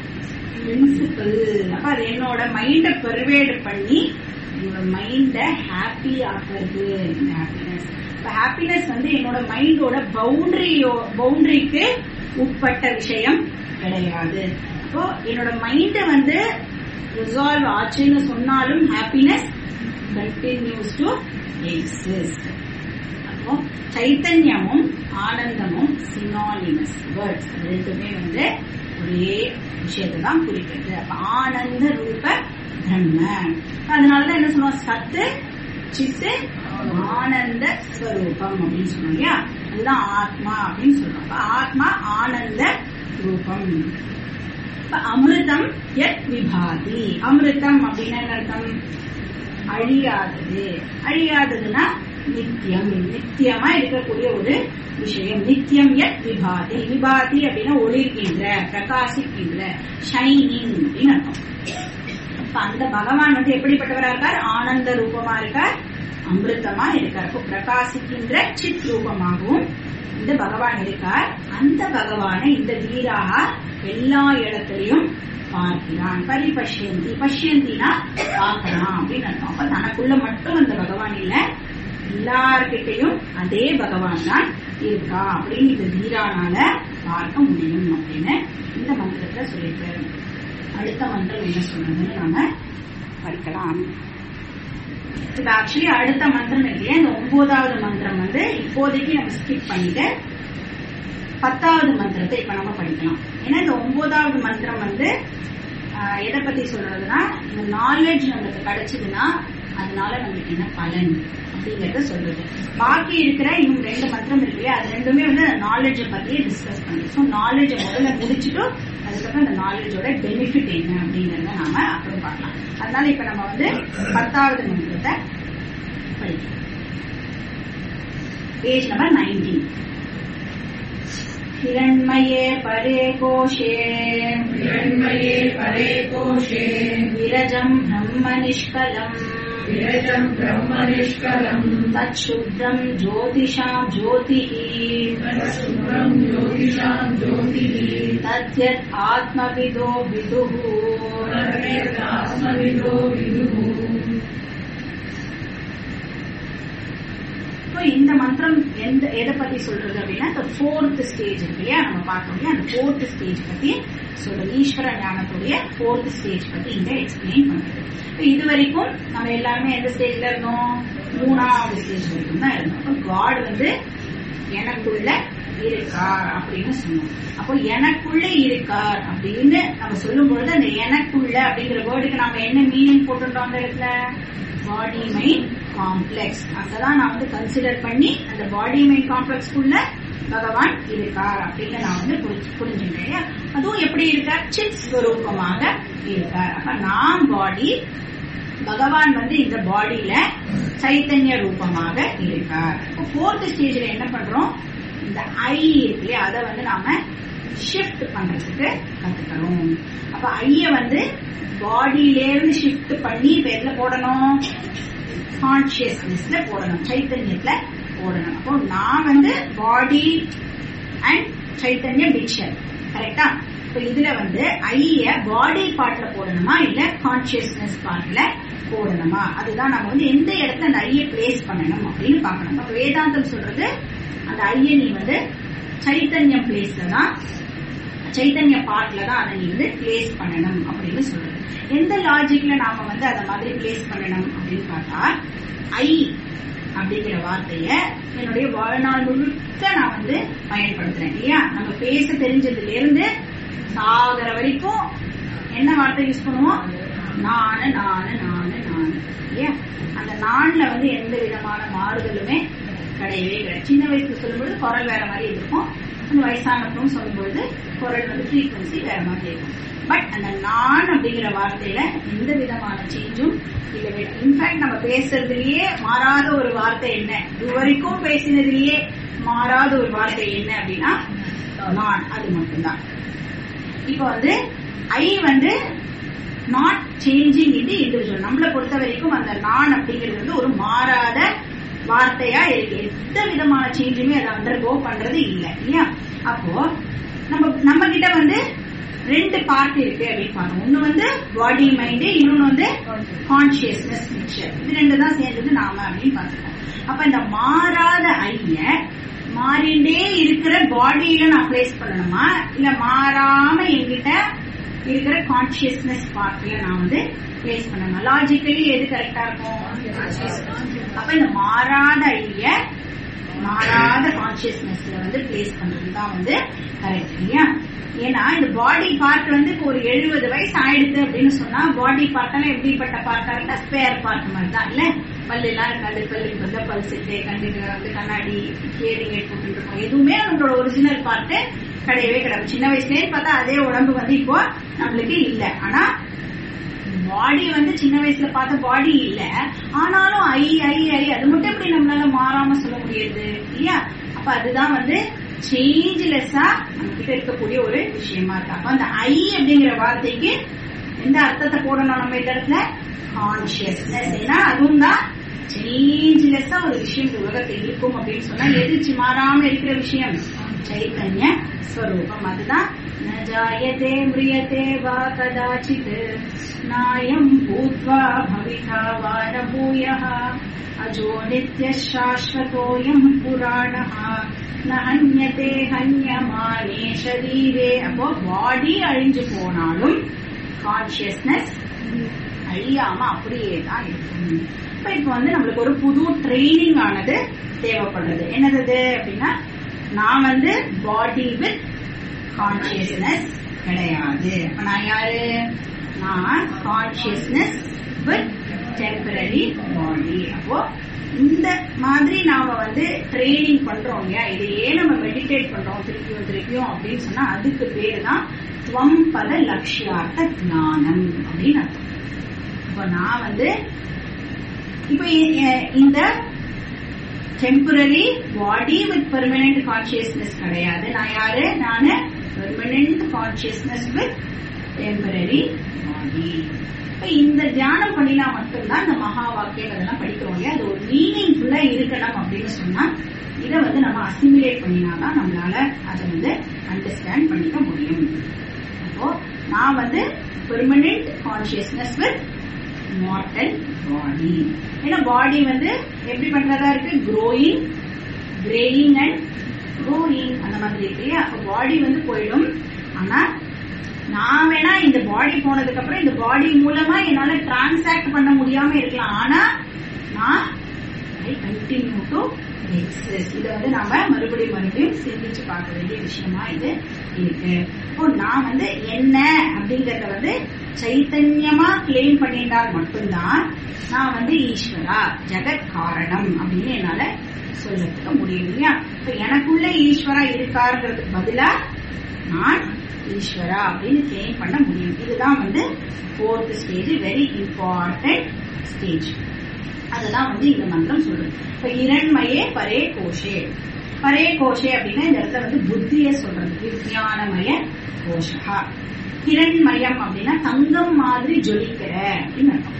பிரின்சிபல் அப்ப அது என்னோட மைண்ட பெர்வேட் பண்ணி என்னோட மைண்ட ஹாப்பி ஆக்குறது ஹாப்பினஸ் இப்ப ஹாப்பினஸ் வந்து என்னோட மைண்டோட பவுண்டரியோ பவுண்டரிக்கு உட்பட்ட விஷயம் கிடையாது அப்போ என்னோட மைண்ட் வந்து ரிசால்வ் ஆச்சுன்னு சொன்னாலும் ஹாப்பினஸ் கண்டினியூஸ் டு எக்ஸிஸ்ட் அப்போ சைத்தன்யமும் ஆனந்தமும் சினானிமஸ் வேர்ட்ஸ் ரெண்டுமே வந்து ஒரே விஷயத்தை தான் குறிக்கிறது அப்ப ஆனந்த ரூப பிரம்ம அதனாலதான் என்ன சொல்லுவோம் சத்து சித்து ஆனந்த ஸ்வரூபம் அப்படின்னு சொன்னோம் இல்லையா அதுதான் ஆத்மா அப்படின்னு சொல்றோம் அப்ப ஆத்மா ஆனந்த ரூபம் இப்ப அமிர்தம் எத் விபாதி அமிர்தம் அப்படின்னா என்ன அர்த்தம் அழியாதது அழியாததுன்னா நித்தியம் நித்தியமா இருக்கக்கூடிய ஒரு விஷயம் நித்தியம் எத் விபாதி விபாதி அப்படின்னா ஒளிர்கின்ற பிரகாசிக்கின்ற ஷைனிங் அப்படின்னு அர்த்தம் இப்ப அந்த பகவான் வந்து எப்படிப்பட்டவரா இருக்கார் ஆனந்த ரூபமா இருக்கார் அமிர்தமா இருக்கார் இப்போ பிரகாசிக்கின்ற சித் ரூபமாகவும் இந்த பகவான் இருக்கார் அந்த பகவானை இந்த வீராக எல்லா இடத்திலையும் பார்க்கிறான் பரிபஷ்யந்தி பஷ்யந்தினா பார்க்கலாம் அப்படின்னு அர்த்தம் அப்ப தனக்குள்ள மட்டும் அந்த பகவான் இல்ல எல்லார்கிட்டையும் அதே பகவான் தான் இருக்கா அப்படின்னு இந்த வீரானால பார்க்க முடியும் அப்படின்னு இந்த மந்திரத்தை சொல்லியிருக்காரு அடுத்த மந்திரம் என்ன சொல்றதுன்னு நாம படிக்கலாம் இப்ப ஆக்சுவலி அடுத்த மந்திரம் இல்லையா இந்த ஒன்பதாவது மந்திரம் வந்து இப்போதைக்கு நம்ம ஸ்கிப் பண்ணிட்டு பத்தாவது மந்திரத்தை இப்ப நம்ம படிக்கலாம் ஏன்னா இந்த ஒன்பதாவது மந்திரம் வந்து ஆஹ், எதை பத்தி சொல்றதுன்னா இந்த நாலேஜ் நமக்கு கிடைச்சதுன்னா அதனால நமக்கு என்ன பலன் அப்படிங்கறத சொல்றது பாக்கி இருக்கிற இன்னும் ரெண்டு மந்திரம் இருக்கு இல்லையா அது ரெண்டுமே வந்து நாலேஜை பத்தியே டிஸ்கஸ் பண்ணுது ஸோ நாலேஜை முதல்ல முடிச்சுட்டு அதுக்கப்புறம் அந்த நாலேஜோட பெனிஃபிட் என்ன அப்படிங்கறத நாம அப்புறம் பார்க்கலாம் அதனால இப்ப நம்ம வந்து பத்தாவது மந்திரத்தை படிக்கலாம் பேஜ் நம்பர் நைன்டீன் हिरण्मये परे कोशे हिरण्मये परे कोशे विरजम् ब्रह्म निष्कलम् विरजम् ब्रह्मनिष्कलम् तच्छुद्धम् ज्योतिषाम् ज्योतिः शुभ्रम् ज्योतिषाम् ज्योतिः तद्यत् आत्मविदो विदुः तद्यदात्मविदो विदुः இப்போ இந்த மந்திரம் எந்த எதை பத்தி சொல்றது அப்படின்னா இந்த ஃபோர்த் ஸ்டேஜ் இருக்கு இல்லையா நம்ம பார்த்தோம் இல்லையா அந்த ஃபோர்த் ஸ்டேஜ் பத்தி சொல்றது ஈஸ்வர ஞானத்துடைய ஃபோர்த் ஸ்டேஜ் பத்தி இங்க எக்ஸ்பிளைன் பண்றது இப்போ இது வரைக்கும் நம்ம எல்லாருமே எந்த ஸ்டேஜ்ல இருந்தோம் மூணாவது ஸ்டேஜ் வரைக்கும் தான் இருந்தோம் அப்போ காட் வந்து எனக்குள்ள இருக்கார் அப்படின்னு சொன்னோம் அப்போ எனக்குள்ள இருக்கார் அப்படின்னு நம்ம சொல்லும் பொழுது அந்த எனக்குள்ள அப்படிங்கிற வேர்டுக்கு நம்ம என்ன மீனிங் போட்டுட்டோம் அந்த இடத்துல பாடி மைண்ட் காம்ப்ளெக்ஸ் அங்கதான் நான் வந்து கன்சிடர் பண்ணி அந்த பாடி மைண்ட் காம்ப்ளெக்ஸ்க்குள்ள பகவான் இருக்கார் அப்படின்னு நான் வந்து புரிஞ்சு- புரிஞ்சுட்டேன் இல்லையா? அதுவும் எப்படி இருக்கார் சித் ஸ்வரூபமாக இருக்கார் அப்ப நான் பாடி பகவான் வந்து இந்த பாடியில சைத்தன்ய ரூபமாக இருக்கார் இப்போ ஃபோர்த் ஸ்டேஜ்ல என்ன பண்றோம் இந்த ஐ இருக்கு இல்லையா அதை வந்து நாம ஷிஃப்ட் பண்றதுக்கு கத்துக்கிறோம் அப்ப ஐய வந்து பாடியில இருந்து ஷிஃப்ட் பண்ணி இப்ப எதுல போடணும் கான்சியஸ்னஸ்ல போடணும் சைத்தன்யத்துல போடணும் அப்போ நான் வந்து பாடி அண்ட் சைத்தன்ய மிக்சர் கரெக்டா இப்ப இதுல வந்து ஐய பாடி பார்ட்ல போடணுமா இல்ல கான்சியஸ்னஸ் பார்ட்ல போடணுமா அதுதான் நம்ம வந்து எந்த இடத்துல அந்த ஐய பிளேஸ் பண்ணணும் அப்படின்னு பார்க்கணும் அப்ப வேதாந்தம் சொல்றது அந்த ஐய நீ வந்து சைத்தன்யம் பிளேஸ்ல தான் சைத்தன்ய பார்ட்ல தான் அதை நீ வந்து பிளேஸ் பண்ணணும் அப்படின்னு சொல்றது எந்த லாஜிக்ல நாம வந்து அதை மாதிரி பிளேஸ் பண்ணணும் அப்படின்னு பார்த்தா ஐ அப்படிங்கிற வார்த்தைய என்னுடைய வாழ்நாள் முழுக்க நான் வந்து பயன்படுத்துறேன் இல்லையா நம்ம பேச தெரிஞ்சதுல இருந்து சாகர வரைக்கும் என்ன வார்த்தை யூஸ் பண்ணுவோம் நானு நானு நானு நானு இல்லையா அந்த நான்ல வந்து எந்த விதமான மாறுதலுமே கிடையவே கிடையாது சின்ன வயசுல சொல்லும்போது குரல் வேற மாதிரி இருக்கும் அந்த வயசானப்புறம் சொல்லும்போது குரல் வந்து ஃப்ரீக்வன்சி வேற மாதிரி இருக்கும் பட் அந்த நான் அப்படிங்கிற வார்த்தையில எந்த விதமான சேஞ்சும் இல்லவே இன்ஃபேக்ட் நம்ம பேசுறதுலயே மாறாத ஒரு வார்த்தை என்ன இது வரைக்கும் பேசினதுலயே மாறாத ஒரு வார்த்தை என்ன அப்படின்னா நான் அது மட்டும்தான் இப்போ வந்து ஐ வந்து நாட் சேஞ்சிங் இது இண்டிவிஜுவல் நம்மளை பொறுத்த வரைக்கும் அந்த நான் அப்படிங்கிறது வந்து ஒரு மாறாத வார்த்தையா இருக்கு எந்த விதமான சேஞ்சுமே அதை அண்டர்கோ பண்றது இல்லை இல்லையா அப்போ நம்ம நம்ம கிட்ட வந்து ரெண்டு பார்ட் இருக்கு அப்படின்னு பார்த்தோம் ஒண்ணு வந்து பாடி மைண்ட் இன்னொன்னு வந்து கான்சியஸ்னஸ் மிக்சர் இது ரெண்டு தான் சேர்ந்தது நாம அப்படின்னு பார்த்துருக்கோம் அப்ப இந்த மாறாத ஐய மாறிண்டே இருக்கிற பாடியில நான் பிளேஸ் பண்ணணுமா இல்ல மாறாம என்கிட்ட இருக்கிற கான்சியஸ்னஸ் பார்ட்ல நான் வந்து பிளேஸ் பண்ணணும் லாஜிக்கலி எது கரெக்டா இருக்கும் அப்ப இந்த மாறாத ஐய மாறாத கான்சியஸ்னஸ்ல வந்து பிளேஸ் பண்றது தான் வந்து கரெக்ட் இல்லையா ஏன்னா இந்த பாடி பார்ட் வந்து இப்போ ஒரு எழுபது வயசு ஆயிடுது அப்படின்னு சொன்னா பாடி பார்ட் எல்லாம் எப்படிப்பட்ட பார்ட்டா இருக்கா ஸ்பேர் பார்ட் மாதிரி தான் இல்ல பல்லு எல்லாம் இருக்காது பல்லுக்கு வந்து பல் செட்டு கண்ணுக்கு வந்து கண்ணாடி ஹியரிங் எட் போட்டு இருக்கோம் எதுவுமே நம்மளோட ஒரிஜினல் பார்ட் கிடையவே கிடையாது சின்ன வயசுலயே பார்த்தா அதே உடம்பு வந்து இப்போ நம்மளுக்கு இல்ல ஆனா பாடி வந்து சின்ன வயசுல பார்த்த பாடி இல்ல ஆனாலும் ஐ ஐ ஐ அது மட்டும் எப்படி நம்மளால மாறாம சொல்ல முடியுது இல்லையா அப்ப அதுதான் வந்து சேஞ்ச்லெஸ்ஸா நம்ம கிட்ட இருக்கக்கூடிய ஒரு விஷயமா இருக்கு அப்ப அந்த ஐ அப்படிங்கிற வார்த்தைக்கு எந்த அர்த்தத்தை போடணும் நம்ம இந்த இடத்துல கான்சியஸ்னஸ் ஏன்னா அதுவும் தான் சேஞ்ச்லெஸ்ஸா ஒரு விஷயம் இந்த உலகத்தில் இருக்கும் அப்படின்னு சொன்னா எதிர்ச்சி மாறாம இருக்கிற விஷயம் சைத்தன்ய ஸ்வரூபம் அதுதான் ந ஜாயதே மிரியதே வா கதாச்சித் நாயம் பூத்வா பவிதா வா ந பூயः அஜோ நித்ய சாஸ்வதோயம் புராணः ந ஹன்யதே ஹன்யமானே ஷரீரே அப்போ பாடி அழிஞ்சு போனாலும் கான்சியஸ்னஸ் அழியாம அப்படியே தான் இருக்கும் இப்ப இப்போ வந்து நம்மளுக்கு ஒரு புது ட்ரைனிங் ஆனது தேவைப்படுறது என்னது அப்படின்னா நான் வந்து பாடி வித் கான்சியஸ்னஸ் கிடையாது அப்ப நான் யாரு நான் கான்சியஸ்னஸ் வித் டெம்பரரி பாடி அப்போ இந்த மாதிரி நாம வந்து ட்ரைனிங் பண்றோம் இல்லையா இதையே நம்ம மெடிடேட் பண்றோம் திருப்பியும் திருப்பியும் அப்படின்னு சொன்னா அதுக்கு பேரு தான் துவம் பத லட்சியார்த்த ஞானம் அப்படின்னு அர்த்தம் இப்போ நான் வந்து இப்போ இ- இந்த temporary body with permanent consciousness கிடையாது நான் யாரு நானு permanent consciousness with temporary body இப்ப இந்த தியானம் பண்ணினா மட்டும்தான் இந்த மகா வாக்கியம் அதெல்லாம் படிக்கிறோம் இல்லையா அது ஒரு மீனிங்ஃபுல்லா இருக்கணும் அப்படின்னு சொன்னா இதை வந்து நம்ம அசிமுலேட் பண்ணினாதான் நம்மளால அதை வந்து அண்டர்ஸ்டாண்ட் பண்ணிக்க முடியும் அப்போ நான் வந்து permanent consciousness with mortal body ஏன்னா பாடி வந்து எப்படி பண்றதா இருக்கு க்ரோயிங் கிரேயிங் அண்ட் க்ரோயிங் அந்த மாதிரி இருக்கு இல்லையா அப்போ பாடி வந்து போயிடும் ஆனா நான் வேணா இந்த பாடி போனதுக்கு அப்புறம் இந்த பாடி மூலமா என்னால டிரான்சாக்ட் பண்ண முடியாம இருக்கலாம் ஆனா நான் ஐ கண்டினியூ டு எக்ஸிஸ்ட் இதை வந்து நாம மறுபடியும் மறுபடியும் சிந்திச்சு பார்க்க வேண்டிய விஷயமா இது இருக்கு இப்போ நான் வந்து என்ன அப்படிங்கறத வந்து சைத்தன்யமா கிளைம் பண்ணிட்டால் மட்டும்தான் நான் வந்து ஈஸ்வரா ஜெகத் காரணம் அப்படின்னு என்னால சொல்லத்துக்க முடியும் இல்லையா இப்ப எனக்குள்ள ஈஸ்வரா இருக்காருங்கிறதுக்கு பதிலா நான் ஈஸ்வரா அப்படின்னு கிளைம் பண்ண முடியும் இதுதான் வந்து fourth stage very important stage அதுதான் வந்து இந்த மந்திரம் சொல்றது இப்ப இரண்மயே பரே கோஷே பரே கோஷே அப்படின்னா இந்த இடத்துல வந்து புத்திய சொல்றது விஞ்ஞானமய கோஷா கிரண்மயம் அப்படின்னா தங்கம் மாதிரி ஜொலிக்கிற அப்படின்னு அர்த்தம்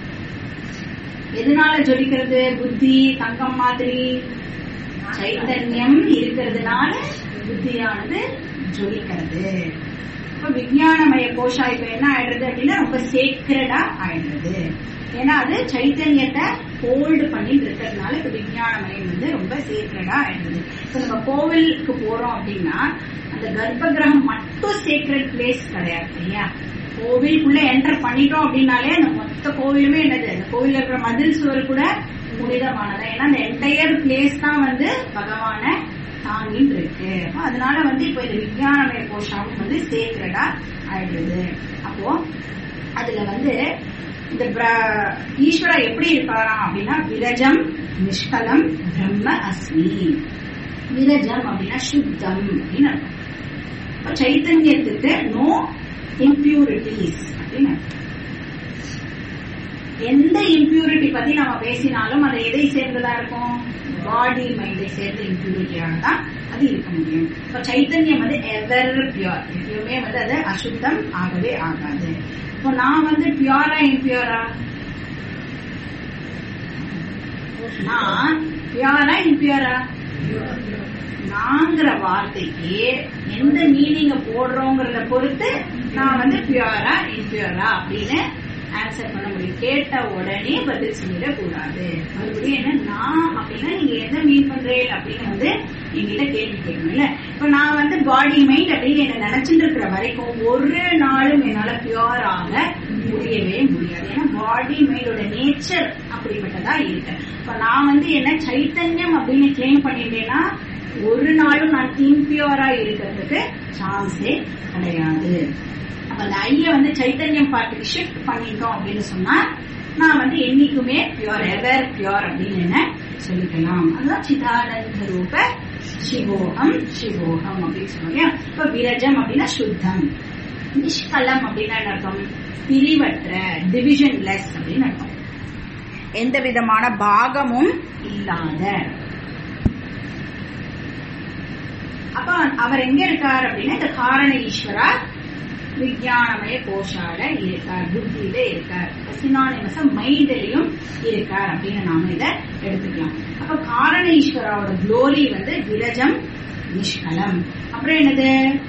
எதனால ஜொலிக்கிறது புத்தி தங்கம் மாதிரி சைத்தன்யம் இருக்கிறதுனால புத்தியானது ஜொலிக்கிறது இப்ப விஞ்ஞானமய கோஷா இப்ப என்ன ஆயிடுறது அப்படின்னா ரொம்ப சேக்ரடா ஆயிடுறது ஏன்னா அது சைத்தன்யத்தை ஹோல்டு பண்ணிட்டு இருக்கிறதுனால இப்ப விஞ்ஞானமயம் வந்து ரொம்ப சேக்ரடா ஆயிடுது இப்ப நம்ம கோவிலுக்கு போறோம் அப்படின்னா அந்த கர்ப்ப கிரகம் மட்டும் சேக்ரெட் பிளேஸ் கிடையாது இல்லையா கோவிலுக்குள்ள என்டர் பண்ணிட்டோம் அப்படின்னாலே அந்த மொத்த கோவிலுமே என்னது அந்த கோவில்ல இருக்கிற மதில் சுவர் கூட புனிதமானதா ஏன்னா அந்த என்டையர் பிளேஸ் தான் வந்து பகவான தாங்கிட்டு இருக்கு அப்ப அதனால வந்து இப்ப இந்த விஞ்ஞானமய கோஷாவும் வந்து சேக்ரடா ஆயிடுது அப்போ அதுல வந்து இந்த பிர- ஈஸ்வரா எப்படி இருப்பாராம் அப்படின்னா விரஜம் நிஷ்கலம் பிரம்ம அஸ்மி விரஜம் அப்படின்னா சுத்தம் அப்படின்னு அர்த்தம் இப்ப சைத்தன்யத்துக்கு நோ இம்பியூரிட்டிஸ் அப்படின்னு அர்த்தம். எந்த இம்பியூரிட்டி பத்தி நம்ம பேசினாலும் அது எதை சேர்ந்ததா இருக்கும் பாடி மைண்டை சேர்ந்த இம்பியூரிட்டியாக தான் அது இருக்க முடியும் இப்ப சைத்தன்யம் வந்து எவர் பியூர் எப்பயுமே வந்து அது அசுத்தம் ஆகவே ஆகாது இப்போ நான் வந்து பியூரா இம்பியூரா நான் பியூரா இம்பியூரா நாங்கிற வார்த்தைக்கு எந்த மீனிங்க போடுறோங்கிறத பொறுத்து நான் வந்து பியூரா இன்பியூரா அப்படின்னு ஆன்சர் பண்ண முடியும் கேட்ட உடனே பதில் சொல்லிடக்கூடாது மறுபடியும் என்ன நான் அப்படின்னா நீங்க எதை மீன் பண்றீங்க அப்படின்னு வந்து என்கிட்ட கேள்வி கேட்கணும் இல்ல இப்ப நான் வந்து பாடி மைண்ட் அப்படின்னு என்ன நினைச்சிட்டு இருக்கிற வரைக்கும் ஒரு நாளும் என்னால பியூர் ஆக முடியவே முடியாது ஏன்னா பாடி மைண்டோட நேச்சர் அப்படிப்பட்டதா இருக்கு இப்ப நான் வந்து என்ன சைத்தன்யம் அப்படின்னு கிளைம் பண்ணிட்டேன்னா ஒரு நாளும் நான் இம்பியூரா இருக்கிறதுக்கு சான்ஸே கிடையாது அப்ப அந்த ஐய வந்து சைத்தன்யம் பார்ட்டுக்கு ஷிஃப்ட் பண்ணிட்டோம் அப்படின்னு சொன்னா நான் வந்து என்னைக்குமே பியூர் எவர் பியூர் அப்படின்னு என்ன சொல்லிக்கலாம் அதுதான் சிதானந்த ரூப சிவோகம் சிவோகம் அப்படின்னு சொல்லுவாங்க இப்ப விரஜம் அப்படின்னா சுத்தம் நிஷ்கலம் அப்படின்னா என்ன அர்த்தம் பிரிவற்ற டிவிஷன் லெஸ் அப்படின்னு அர்த்தம் எந்த விதமான பாகமும் இல்லாத அப்ப அவர் எங்க இருக்கார் அப்படின்னா இந்த காரண ஈஸ்வரா விஞ்ஞானமய கோஷால இருக்கார் புத்தியில இருக்கார் சினானிமச மைண்ட்லயும் இருக்கார் அப்படின்னு நாம இத எடுத்துக்கலாம் அப்ப காரண ஈஸ்வராவோட குளோரி வந்து விரஜம் நிஷ்கலம் அப்புறம் என்னது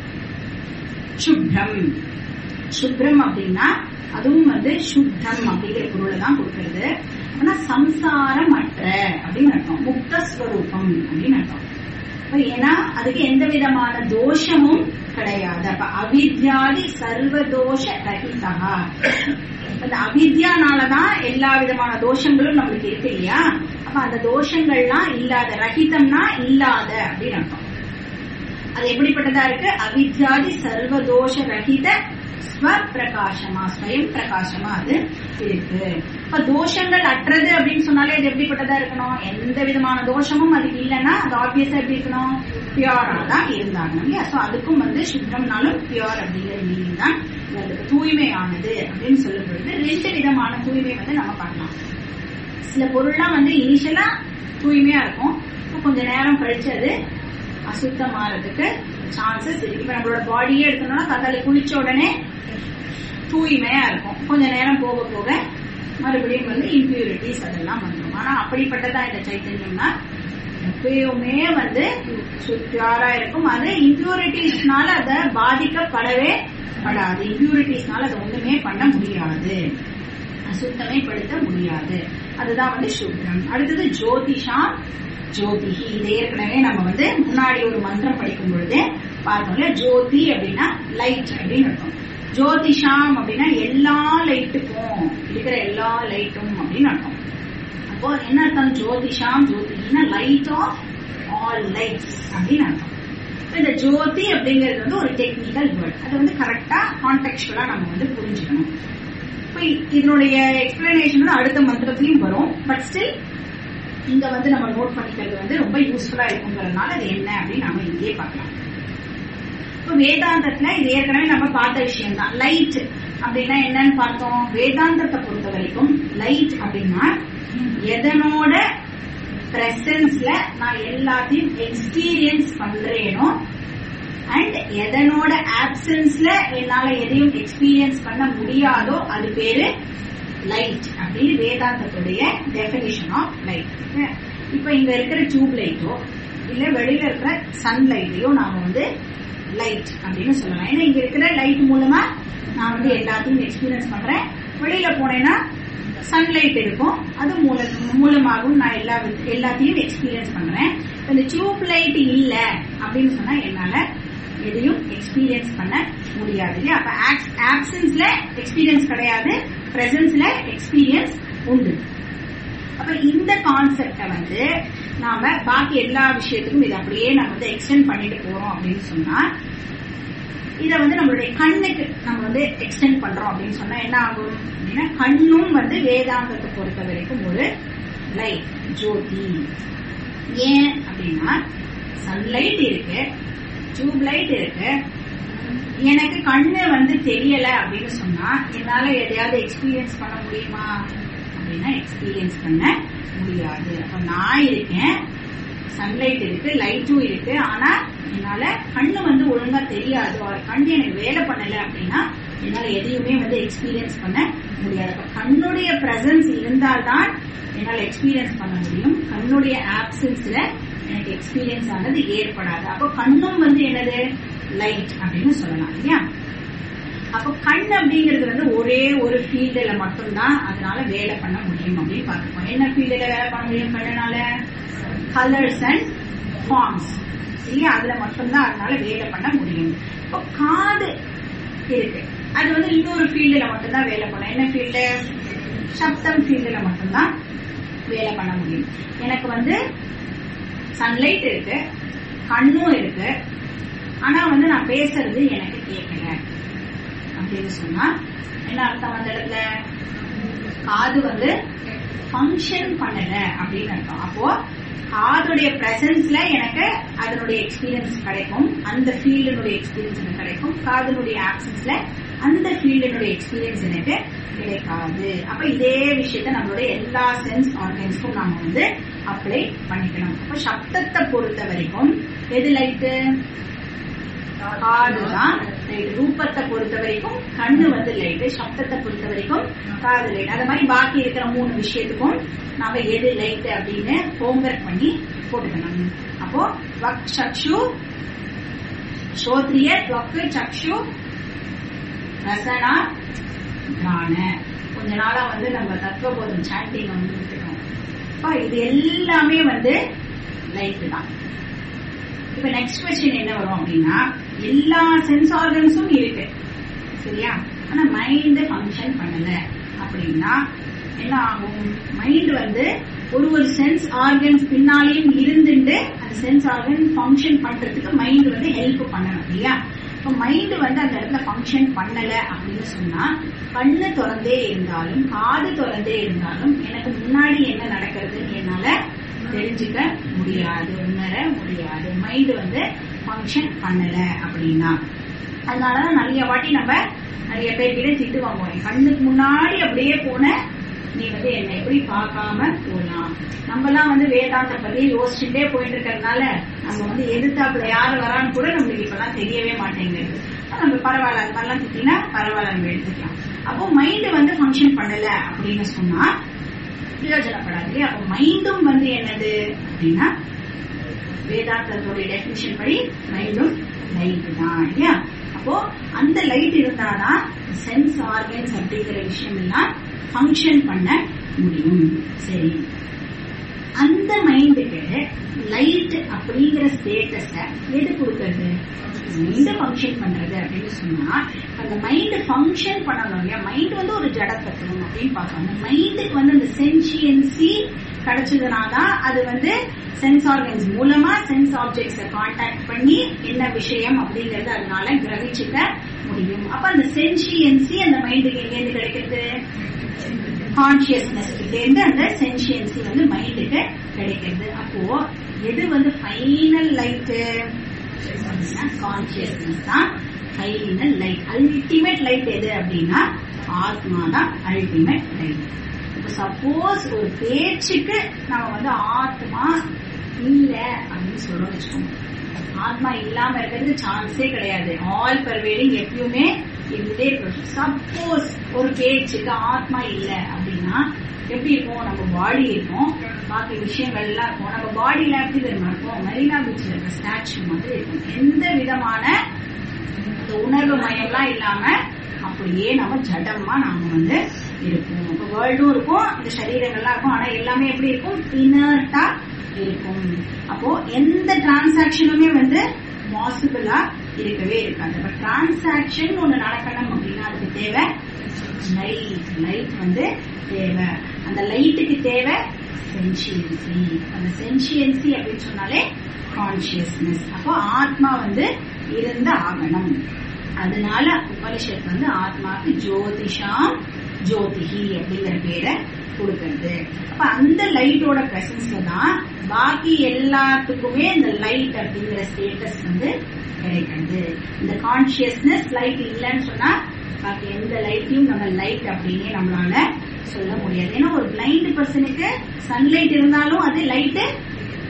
சுப்ரம் சுப்ரம் அப்படின்னா அதுவும் வந்து சுத்தம் அப்படிங்கிற பொருளை தான் கொடுக்கறது ஆனா சம்சாரம் அற்ற அப்படின்னு அர்த்தம் முக்த ஸ்வரூபம் அப்படின்னு அர்த்தம் அப்ப ஏன்னா அதுக்கு எந்த விதமான தோஷமும் கிடையாது அப்ப அவித்யாதி சர்வதோஷ ரஹிதா அந்த அவித்யானாலதான் எல்லா விதமான தோஷங்களும் நம்மளுக்கு இருக்கு இல்லையா அப்ப அந்த தோஷங்கள்லாம் இல்லாத ரஹிதம்னா இல்லாத அப்படின்னு அர்த்தம் அது எப்படிப்பட்டதா இருக்கு அவித்யாதி சர்வதோஷ ரஹித ஸ்வப்பிரகாசமா ஸ்வயம் பிரகாசமா அது இருக்கு இப்ப தோஷங்கள் அற்றது அப்படின்னு சொன்னாலே அது எப்படிப்பட்டதா இருக்கணும் எந்த விதமான தோஷமும் அதுக்கு இல்லைன்னா அது ஆப்வியஸா எப்படி இருக்கணும் பியூரா தான் இருந்தாங்க இல்லையா சோ அதுக்கும் வந்து சுத்தம்னாலும் பியூர் அப்படிங்கிற மீனிங் தான் அதுக்கு தூய்மையானது அப்படின்னு சொல்லும் பொழுது ரெண்டு விதமான தூய்மை வந்து நம்ம பண்ணலாம் சில பொருள்லாம் வந்து இனிஷியலா தூய்மையா இருக்கும் கொஞ்ச நேரம் கழிச்சு அது அசுத்தமாறதுக்கு சான்சஸ் இருக்கு இப்ப நம்மளோட பாடியே எடுக்கணும்னா கதலை குளிச்ச உடனே தூய்மையா இருக்கும் கொஞ்ச நேரம் போக போக மறுபடியும் வந்து இம்பியூரிட்டிஸ் அதெல்லாம் வந்துடும் ஆனா அப்படிப்பட்டதா இந்த சைத்தன்யம்னா எப்பயுமே வந்து சுத்தியாரா இருக்கும் அது இம்பியூரிட்டிஸ்னால அதை பாதிக்கப்படவே படாது இம்பியூரிட்டிஸ்னால அதை ஒண்ணுமே பண்ண முடியாது அசுத்தமே படுத்த முடியாது அதுதான் வந்து சுக்ரம் அடுத்தது ஜோதிஷா ஜோதிஹி இது ஏற்கனவே நம்ம வந்து முன்னாடி ஒரு மந்திரம் படிக்கும் பொழுது பார்த்தோம் இல்லையா ஜோதி அப்படின்னா லைட் அப்படின்னு அர்த்தம் ஜோதிஷாம் அப்படின்னா எல்லா லைட்டுக்கும் இருக்கிற எல்லா லைட்டும் அப்படின்னு அர்த்தம் அப்போ என்ன அர்த்தம் ஜோதிஷாம் ஜோதிஹினா லைட் ஆஃப் ஆல் லைட்ஸ் அப்படின்னு அர்த்தம் இந்த ஜோதி அப்படிங்கிறது வந்து ஒரு டெக்னிக்கல் வேர்ட் அது வந்து கரெக்டா கான்டெக்சுவலா நம்ம வந்து புரிஞ்சுக்கணும் இப்போ இதனுடைய எக்ஸ்பிளனேஷன் அடுத்த மந்திரத்திலையும் வரும் பட் ஸ்டில் இங்க வந்து நம்ம நோட் பண்ணிக்கிறது வந்து ரொம்ப யூஸ்ஃபுல்லா இருக்குங்கிறதுனால அது என்ன அப்படின்னு நம்ம இங்கேயே பார்க்கலாம் இப்போ வேதாந்தத்துல இது ஏற்கனவே நம்ம பார்த்த விஷயம் தான் லைட் அப்படின்னா என்னன்னு பார்த்தோம் வேதாந்தத்தை பொறுத்த வரைக்கும் லைட் அப்படின்னா எதனோட பிரசன்ஸ்ல நான் எல்லாத்தையும் எக்ஸ்பீரியன்ஸ் பண்றேனோ அண்ட் எதனோட ஆப்சன்ஸ்ல என்னால எதையும் எக்ஸ்பீரியன்ஸ் பண்ண முடியாதோ அது பேரு லைட் அப்படின்னு வேதாந்தத்துடைய டெபினிஷன் ஆஃப் லைட் இப்ப இங்க இருக்கிற டியூப் லைட்டோ இல்ல வெளியில இருக்கிற சன்லைட்டையோ நாம வந்து லைட் அப்படின்னு சொல்லலாம் ஏன்னா இங்க இருக்கிற லைட் மூலமா நான் வந்து எல்லாத்தையும் எக்ஸ்பீரியன்ஸ் பண்றேன் வெளியில போனேன்னா சன்லைட் இருக்கும் அது மூல மூலமாகவும் நான் எல்லா எல்லாத்தையும் எக்ஸ்பீரியன்ஸ் பண்றேன் இந்த டியூப் லைட் இல்ல அப்படின்னு சொன்னா என்னால எதையும் எக்ஸ்பீரியன்ஸ் பண்ண முடியாது இல்லையா அப்ப ஆப்சன்ஸ்ல எக்ஸ்பீரியன்ஸ் கிடையாது பிரசன்ஸ்ல எக்ஸ்பீரியன்ஸ் உண்டு அப்ப இந்த கான்செப்ட வந்து நாம பாக்கி எல்லா விஷயத்துக்கும் இதை அப்படியே நம்ம வந்து எக்ஸ்டெண்ட் பண்ணிட்டு போறோம் அப்படின்னு சொன்னா இத வந்து நம்மளுடைய கண்ணுக்கு நம்ம வந்து எக்ஸ்டெண்ட் பண்றோம் அப்படின்னு சொன்னா என்ன ஆகும் அப்படின்னா கண்ணும் வந்து வேதாந்தத்தை பொறுத்த வரைக்கும் ஒரு லைட் ஜோதி ஏன் அப்படின்னா சன்லைட் இருக்கு டியூப் லைட் இருக்கு எனக்கு கண்ணு வந்து தெரியல அப்படின்னு சொன்னா என்னால எதையாவது எக்ஸ்பீரியன்ஸ் பண்ண முடியுமா அப்படின்னா எக்ஸ்பீரியன்ஸ் பண்ண முடியாது அப்ப நான் இருக்கேன் சன்லைட் இருக்கு லைட்டும் இருக்கு ஆனா என்னால கண்ணு வந்து ஒழுங்கா தெரியாது ஒரு கண்ணு எனக்கு வேலை பண்ணல அப்படின்னா என்னால எதையுமே வந்து எக்ஸ்பீரியன்ஸ் பண்ண முடியாது அப்ப கண்ணுடைய பிரசன்ஸ் இருந்தால்தான் என்னால எக்ஸ்பீரியன்ஸ் பண்ண முடியும் கண்ணுடைய ஆப்சன்ஸ்ல எனக்கு எக்ஸ்பீரியன்ஸ் ஆனது ஏற்படாது அப்போ கண்ணும் வந்து என்னது லைட் அப்படின்னு சொல்லலாம் இல்லையா அப்போ கண் அப்படிங்கிறது வந்து ஒரே ஒரு ஃபீல்டுல மட்டும்தான் அதனால வேலை பண்ண முடியும் அப்படின்னு பார்த்துப்போம் என்ன ஃபீல்டுல வேலை பண்ண முடியும் கண்ணுனால கலர்ஸ் அண்ட் ஃபார்ம்ஸ் இல்லையா அதுல மட்டும்தான் அதனால வேலை பண்ண முடியும் இப்போ காது இருக்கு அது வந்து இன்னொரு ஃபீல்டுல மட்டும்தான் வேலை பண்ணும் என்ன ஃபீல்டு சப்தம் ஃபீல்டுல மட்டும்தான் வேலை பண்ண முடியும் எனக்கு வந்து சன்லைட் இருக்கு கண்ணும் இருக்கு ஆனா வந்து நான் பேசுறது எனக்கு கேட்கல அப்படின்னு சொன்னா என்ன அர்த்தம் அந்த இடத்துல காது வந்து ஃபங்க்ஷன் பண்ணல அப்படின்னு அர்த்தம் அப்போ காதுடைய பிரசன்ஸ்ல எனக்கு அதனுடைய எக்ஸ்பீரியன்ஸ் கிடைக்கும் அந்த ஃபீல்டினுடைய எக்ஸ்பீரியன்ஸ் எனக்கு கிடைக்கும் காதனுடைய ஆப்சன்ஸ்ல அந்த ஃபீல்டினுடைய எக்ஸ்பீரியன்ஸ் எனக்கு கிடைக்காது அப்ப இதே விஷயத்த நம்மளுடைய எல்லா சென்ஸ் ஆர்கன்ஸ்க்கும் நாம வந்து அப்ளை பண்ணிக்கணும் அப்ப சப்தத்தை பொறுத்த வரைக்கும் எது லைட்டு காதுதான் லைட் ரூபத்தை பொறுத்த வரைக்கும் கண்ணு வந்து லைட்டு சப்தத்தை பொறுத்த வரைக்கும் காது லைட் அது மாதிரி பாக்கி இருக்கிற மூணு விஷயத்துக்கும் நாம எது லைட் அப்படின்னு ஹோம்ஒர்க் பண்ணி போட்டுக்கணும் அப்போ வக் சக்ஷு ஸ்ரோத்ரிய துவக்கு சக்ஷு ரசனா கிராண கொஞ்ச நாளா வந்து நம்ம தத்துவபோதம் சாண்டிங் வந்து விட்டுட்டோம் அப்ப இது எல்லாமே வந்து லைட் தான் இப்ப நெக்ஸ்ட் கொஸ்டின் என்ன வரும் அப்படின்னா எல்லா சென்ஸ் ஆர்கன்ஸும் இருக்கு சரியா ஆனா மைண்ட் ஃபங்க்ஷன் பண்ணல அப்படின்னா என்ன ஆகும் மைண்ட் வந்து ஒரு ஒரு சென்ஸ் ஆர்கன்ஸ் பின்னாலேயும் இருந்துட்டு அந்த சென்ஸ் ஆர்கன் ஃபங்க்ஷன் பண்றதுக்கு மைண்ட் வந்து ஹெல்ப் பண்ணணும் இல்லையா இப்போ மைண்ட் வந்து அந்த இடத்துல ஃபங்க்ஷன் பண்ணல அப்படின்னு சொன்னா கண்ணு திறந்தே இருந்தாலும் காது திறந்தே இருந்தாலும் எனக்கு முன்னாடி என்ன நடக்கிறதுன்னு என்னால தெரிஞ்சுக்க முடியாது உணர முடியாது மைண்ட் வந்து ஃபங்க்ஷன் பண்ணல அப்படின்னா அதனாலதான் நிறைய வாட்டி நம்ம நிறைய பேர்கிட்ட திட்டு வாங்குவோம் என் கண்ணுக்கு முன்னாடி அப்படியே போன நீ வந்து என்னை எப்படி பார்க்காம போலாம் நம்ம எல்லாம் வந்து வேதாந்த பத்தி யோசிச்சுட்டே போயிட்டு இருக்கிறதுனால நம்ம வந்து எதிர்த்தாப்புல யாரு வரான்னு கூட நம்மளுக்கு இப்பெல்லாம் தெரியவே மாட்டேங்குது நம்ம பரவாயில்ல அது மாதிரிலாம் திட்டினா பரவாயில்ல நம்ம எடுத்துக்கலாம் அப்போ மைண்ட் வந்து ஃபங்க்ஷன் பண்ணல அப்படின்னு சொன்னா பிரயோஜனப்படாது இல்லையா அப்போ மைண்டும் வந்து என்னது அப்படின்னா வேதாந்தத்தோடைய டெபினிஷன் படி மைண்டும் லைட் தான் இல்லையா அப்போ அந்த லைட் இருந்தாதான் சென்ஸ் ஆர்கன்ஸ் அப்படிங்கிற விஷயம் எல்லாம் ஃபங்க்ஷன் பண்ண முடியும் சரி அந்த மைண்டுக்கு லைட் அப்படிங்கிற ஸ்டேட்டஸ எது கொடுக்கறது மைண்ட் ஃபங்க்ஷன் பண்றது அப்படின்னு சொன்னா அந்த மைண்ட் ஃபங்க்ஷன் பண்ணணும் இல்லையா மைண்ட் வந்து ஒரு ஜட தத்துவம் அப்படின்னு பார்க்கணும் அந்த மைண்டுக்கு வந்து அந்த சென்சியன்சி கிடைச்சதுனாதான் அது வந்து சென்ஸ் ஆர்கன்ஸ் மூலமா சென்ஸ் ஆப்ஜெக்ட்ஸ கான்டாக்ட் பண்ணி என்ன விஷயம் அப்படிங்கறது அதனால கிரகிச்சுக்க முடியும் அப்ப அந்த சென்சியன்சி அந்த மைண்டுக்கு எங்கேருந்து கிடைக்கிறது கான்சியஸ்னஸ் இருந்து அந்த சென்சியன்சி வந்து மைண்டுக்கு கிடைக்கிறது அப்போ எது வந்து ஃபைனல் லைட்டு கான்சியஸ்னஸ் தான் ஃபைனல் லைட் அல்டிமேட் லைட் எது அப்படின்னா ஆத்மா தான் அல்டிமேட் லைட் இப்போ சப்போஸ் ஒரு பேச்சுக்கு நம்ம வந்து ஆத்மா இல்ல அப்படின்னு சொல்றோம் வச்சுக்கோங்க ஆத்மா இல்லாம இருக்கிறது சான்ஸே கிடையாது ஆல் பர்வேடிங் எப்பயுமே இருந்துட்டே இருக்கும் சப்போஸ் ஒரு பேச்சுக்கு ஆத்மா இல்ல அப்படின்னா எப்படி இருக்கும் நம்ம பாடி இருக்கும் பாக்கி விஷயங்கள் எல்லாம் இருக்கும் நம்ம பாடியில எப்படி தெரியுமா இருக்கும் மெரினா பீச்ல இருக்க ஸ்டாச்சு மாதிரி இருக்கும் எந்த விதமான அந்த உணர்வு மயம்லாம் இல்லாம அப்படியே நம்ம ஜடமா நாம வந்து இருப்போம் இப்ப வேர்ல்டும் இருக்கும் இந்த சரீரங்கள்லாம் இருக்கும் ஆனா எல்லாமே எப்படி இருக்கும் இனர்ட்டா இருக்கும் அப்போ எந்த டிரான்சாக்சனுமே வந்து பாசிபிளா இருக்கவே இருக்காது அப்ப டிரான்சாக்சன் ஒண்ணு நடக்கணும் அப்படின்னா அதுக்கு தேவை லைட் லைட் வந்து தேவை அந்த லைட்டுக்கு தேவை சென்சியன்சி அந்த சென்சியன்சி அப்படின்னு சொன்னாலே கான்சியஸ்னஸ் அப்போ ஆத்மா வந்து இருந்த ஆகணும் அதனால உபனிஷத் வந்து ஆத்மாக்கு ஜோதிஷாம் ஜோதிஹி அப்படிங்கிற பேரை கொடுக்கறது அப்ப அந்த லைட்டோட பிரசன்ஸ்ல தான் பாக்கி எல்லாத்துக்குமே இந்த லைட் அப்படிங்கிற ஸ்டேட்டஸ் வந்து கிடைக்கிறது இந்த கான்சியஸ்னஸ் லைட் இல்லைன்னு சொன்னா பாக்கி எந்த லைட்டையும் நம்ம லைட் அப்படின்னே நம்மளால சொல்ல முடியாது ஏன்னா ஒரு பிளைண்ட் பர்சனுக்கு சன்லைட் இருந்தாலும் அது லைட்டு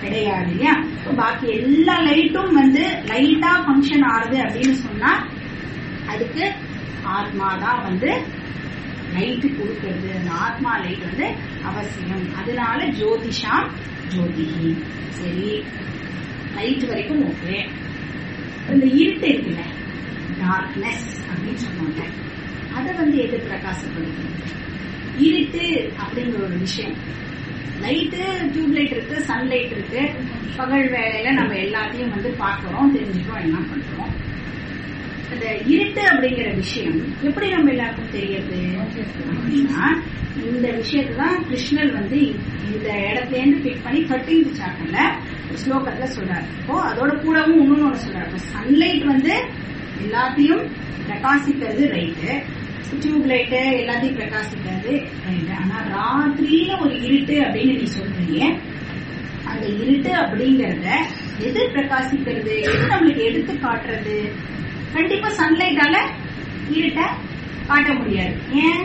கிடையாது இல்லையா So, பாக்கி எல்லா லைட்டும் வந்து லைட்டா ஃபங்க்ஷன் ஆகுது அப்படின்னு சொன்னா அதுக்கு ஆத்மா தான் வந்து லைட் கொடுக்கறது அந்த ஆத்மா லைட் வந்து அவசியம் அதனால ஜோதிஷா ஜோதிகி சரி லைட் வரைக்கும் ஓகே இந்த இருட்டு இருக்குல்ல டார்க்னஸ் அப்படின்னு சொன்னாங்க அதை வந்து எது பிரகாசப்படுத்துது இருட்டு அப்படிங்கிற ஒரு விஷயம் லைட்டு டியூப் லைட் இருக்கு சன்லைட் இருக்கு பகல் வேலையில நம்ம எல்லாத்தையும் வந்து பார்க்கறோம் தெரிஞ்சுக்கிறோம் என்ன பண்றோம் இந்த இருட்டு அப்படிங்கிற விஷயம் எப்படி நம்ம எல்லாருக்கும் தெரியுது அப்படின்னா இந்த விஷயத்தை தான் கிருஷ்ணர் வந்து இந்த இடத்துல இருந்து பிக் பண்ணி தேர்ட்டீன்த் சாப்டர்ல ஸ்லோகத்துல சொல்றாரு இப்போ அதோட கூடவும் இன்னொன்னு ஒண்ணு சொல்றாரு சன்லைட் வந்து எல்லாத்தையும் பிரகாசிக்கிறது ரைட்டு டியூப் லைட்டு எல்லாத்தையும் பிரகாசிக்கிறது ரைட்டு ஆனா ராத்திரியில ஒரு இருட்டு அப்படின்னு நீ சொல்றீங்க அந்த இருட்டு அப்படிங்கறத எது பிரகாசிக்கிறது எது நம்மளுக்கு எடுத்து காட்டுறது கண்டிப்பா சன்லைட்டால இருட்ட காட்ட முடியாது ஏன்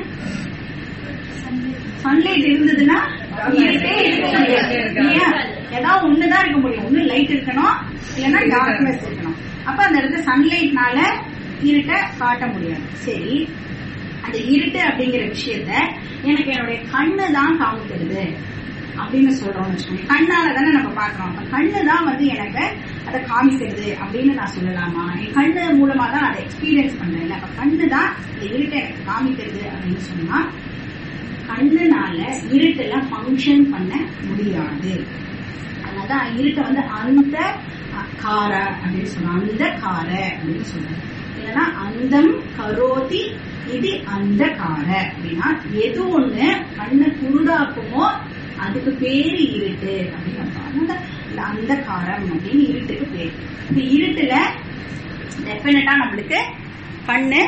சன்லைட் இருந்ததுன்னா இருட்டே இருக்க முடியாது இல்லையா ஏதாவது ஒண்ணுதான் இருக்க முடியும் ஒண்ணு லைட் இருக்கணும் இல்லைன்னா டார்க்னஸ் இருக்கணும் அப்ப அந்த இடத்துல சன்லைட்னால இருட்ட காட்ட முடியாது சரி அந்த இருட்டு அப்படிங்கிற விஷயத்த எனக்கு என்னுடைய கண்ணு தான் காமிக்கிறது அப்படின்னு சொல்றோம்னு வச்சுக்கோங்க கண்ணால தானே நம்ம பாக்குறோம் அப்ப கண்ணு தான் வந்து எனக்கு அதை காமிக்கிறது அப்படின்னு நான் சொல்லலாமா என் கண்ணு மூலமா தான் அதை எக்ஸ்பீரியன்ஸ் பண்றேன் அப்ப கண்ணு தான் இந்த இருட்டை எனக்கு காமிக்கிறது அப்படின்னு சொன்னா கண்ணுனால இருட்டுல ஃபங்க்ஷன் பண்ண முடியாது அதனாலதான் இருட்டை வந்து அந்த கார அப்படின்னு சொல்றாங்க அந்த கார அப்படின்னு சொல்றாங்க இல்லைன்னா அந்தம் கரோதி இது அந்த கார அப்படின்னா எது ஒண்ணு கண்ணை குருடாக்குமோ அதுக்கு பேரு இருட்டு அப்படின்னு அர்த்தம் அதனால இந்த அந்த காரம் அப்படின்னு இருட்டுக்கு பேரு இந்த இருட்டுல டெஃபினட்டா நம்மளுக்கு கண்ணு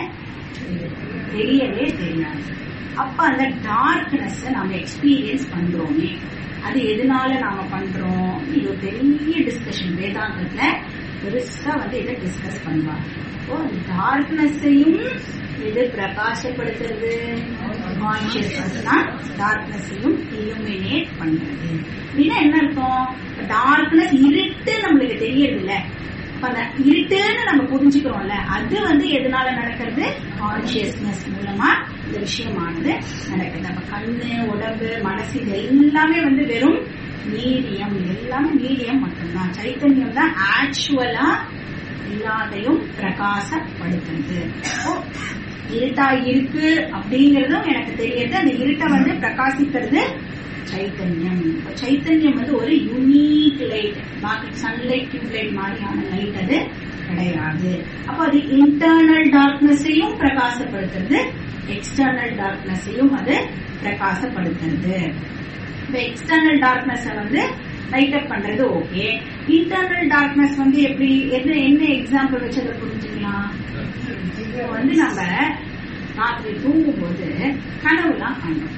தெரியவே தெரியாது அப்ப அந்த டார்க்னஸ் நம்ம எக்ஸ்பீரியன்ஸ் பண்றோமே அது எதனால நாம பண்றோம் இது ஒரு பெரிய டிஸ்கஷன் வேதாந்தத்துல பெருசா வந்து இதை டிஸ்கஸ் பண்ணுவாங்க இப்போ டார்க்னஸையும் எது பிரகாசப்படுத்துறது கான்சியஸ்னஸ் தான் டார்க்னஸையும் இலுமினேட் பண்றது அப்படின்னா என்ன அர்த்தம் டார்க்னஸ் இருட்டு நம்மளுக்கு தெரியறது இல்ல அப்ப அந்த இருட்டுன்னு நம்ம புரிஞ்சுக்கிறோம்ல அது வந்து எதனால நடக்கிறது கான்சியஸ்னஸ் மூலமா இந்த விஷயமானது நடக்குது அப்ப கண்ணு உடம்பு மனசு இது எல்லாமே வந்து வெறும் மீடியம் எல்லாமே மீடியம் மட்டும்தான் சைத்தன்யம் தான் ஆக்சுவலா எல்லாத்தையும் பிரகாசப்படுத்துறது அப்போ இருட்டா இருக்கு அப்படிங்கறதும் எனக்கு தெரியுது அந்த இருட்டை வந்து பிரகாசிக்கிறது சைத்தன்யம் இப்ப சைத்தன்யம் வந்து ஒரு யூனிக் லைட் பாக்கி சன்லைட் டியூப்லைட் மாதிரியான லைட் அது கிடையாது அப்ப அது இன்டர்னல் டார்க்னஸையும் பிரகாசப்படுத்துறது எக்ஸ்டர்னல் டார்க்னஸையும் அது பிரகாசப்படுத்துறது இந்த எக்ஸ்டர்னல் டார்க்னஸ் வந்து லைட் அப் பண்றது ஓகே இன்டர்னல் டார்க்னஸ் வந்து எப்படி என்ன என்ன எக்ஸாம்பிள் வச்சு அதை புரிஞ்சுக்கலாம் இப்போ வந்து நம்ம ராத்திரி தூங்கும்போது கனவுலாம் காணும்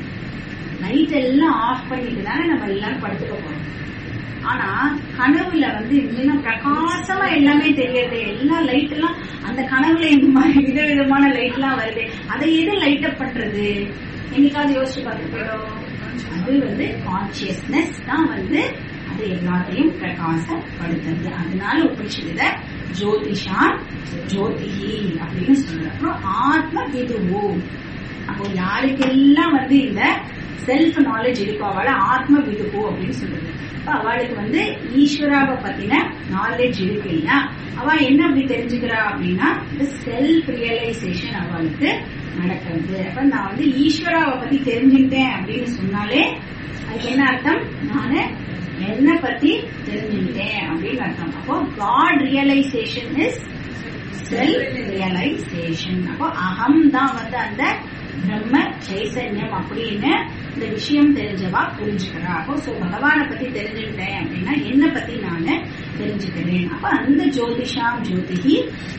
லைட் எல்லாம் ஆஃப் பண்ணிட்டு தானே நம்ம எல்லாரும் படுத்துக்க போறோம் ஆனா கனவுல வந்து இன்னும் பிரகாசமா எல்லாமே தெரியறது எல்லா லைட் எல்லாம் அந்த கனவுல இந்த மாதிரி விதவிதமான லைட் எல்லாம் வருது அதை எது லைட் அப் பண்றது என்னைக்காவது யோசிச்சு பார்த்துக்கிறோம் அது வந்து கான்சியஸ்னஸ் தான் வந்து அது எல்லாத்தையும் பிரகாசப்படுத்துறது அதனால உபனிஷத்துல ஜோதிஷா ஜோதிஹி அப்படின்னு சொல்ற அப்புறம் ஆத்ம விதுவு அப்போ யாருக்கெல்லாம் வந்து இந்த செல்ஃப் நாலேஜ் இருக்கோ அவளை ஆத்ம விதுகு அப்படின்னு சொல்றது அப்ப அவளுக்கு வந்து ஈஸ்வராவை பத்தின நாலேஜ் இருக்கு இல்லையா அவ என்ன அப்படி தெரிஞ்சுக்கிறா அப்படின்னா இந்த செல்ஃப் ரியலைசேஷன் அவளுக்கு நடக்கிறது அப்ப நான் வந்து ஈஸ்வராவை பத்தி தெரிஞ்சுக்கிட்டேன் அப்படின்னு சொன்னாலே அதுக்கு என்ன அர்த்தம் நானு என்ன பத்தி தெரிஞ்சுக்கிட்டேன் அப்படின்னு அர்த்தம் அப்போ God realization is self realization அப்போ அகம் தான் வந்து அந்த பிரம்ம சைத்தன்யம் அப்படின்னு இந்த விஷயம் தெரிஞ்சவா புரிஞ்சுக்கிறா அப்போ சோ பகவானை பத்தி தெரிஞ்சுக்கிட்டேன் அப்படின்னா என்ன பத்தி நானு தெரிஞ்சுக்கிறேன் அப்ப அந்த ஜோதிஷாம் ஜோதிகி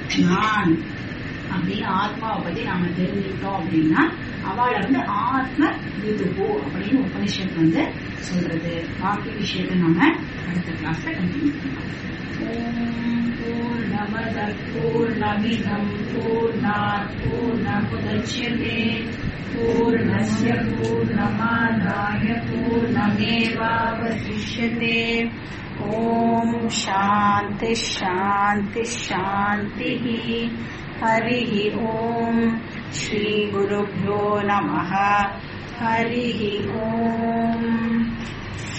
நான் அப்படின்னு ஆத்மாவை பத்தி நாம தெரிஞ்சுக்கிட்டோம் அப்படின்னா அவளை வந்து ஆத்ம விதுகு அப்படின்னு உபனிஷத் வந்து சொல்றது பாக்கி விஷயத்தை நாம அடுத்த கிளாஸ்ல கண்டினியூ பண்ணலாம் ஓம் பூர்ணமத பூர்ணமிதம் பூர்ணாத் பூர்ணமுதட்சியதே பூர்ணஸ்ய பூர்ணமாதாய பூர்ணமேவாவசிஷ்யதே ॐ शान्ति शान्ति शान्तिः हरिः ॐ श्रीगुरुभ्यो नमः हरिः ॐ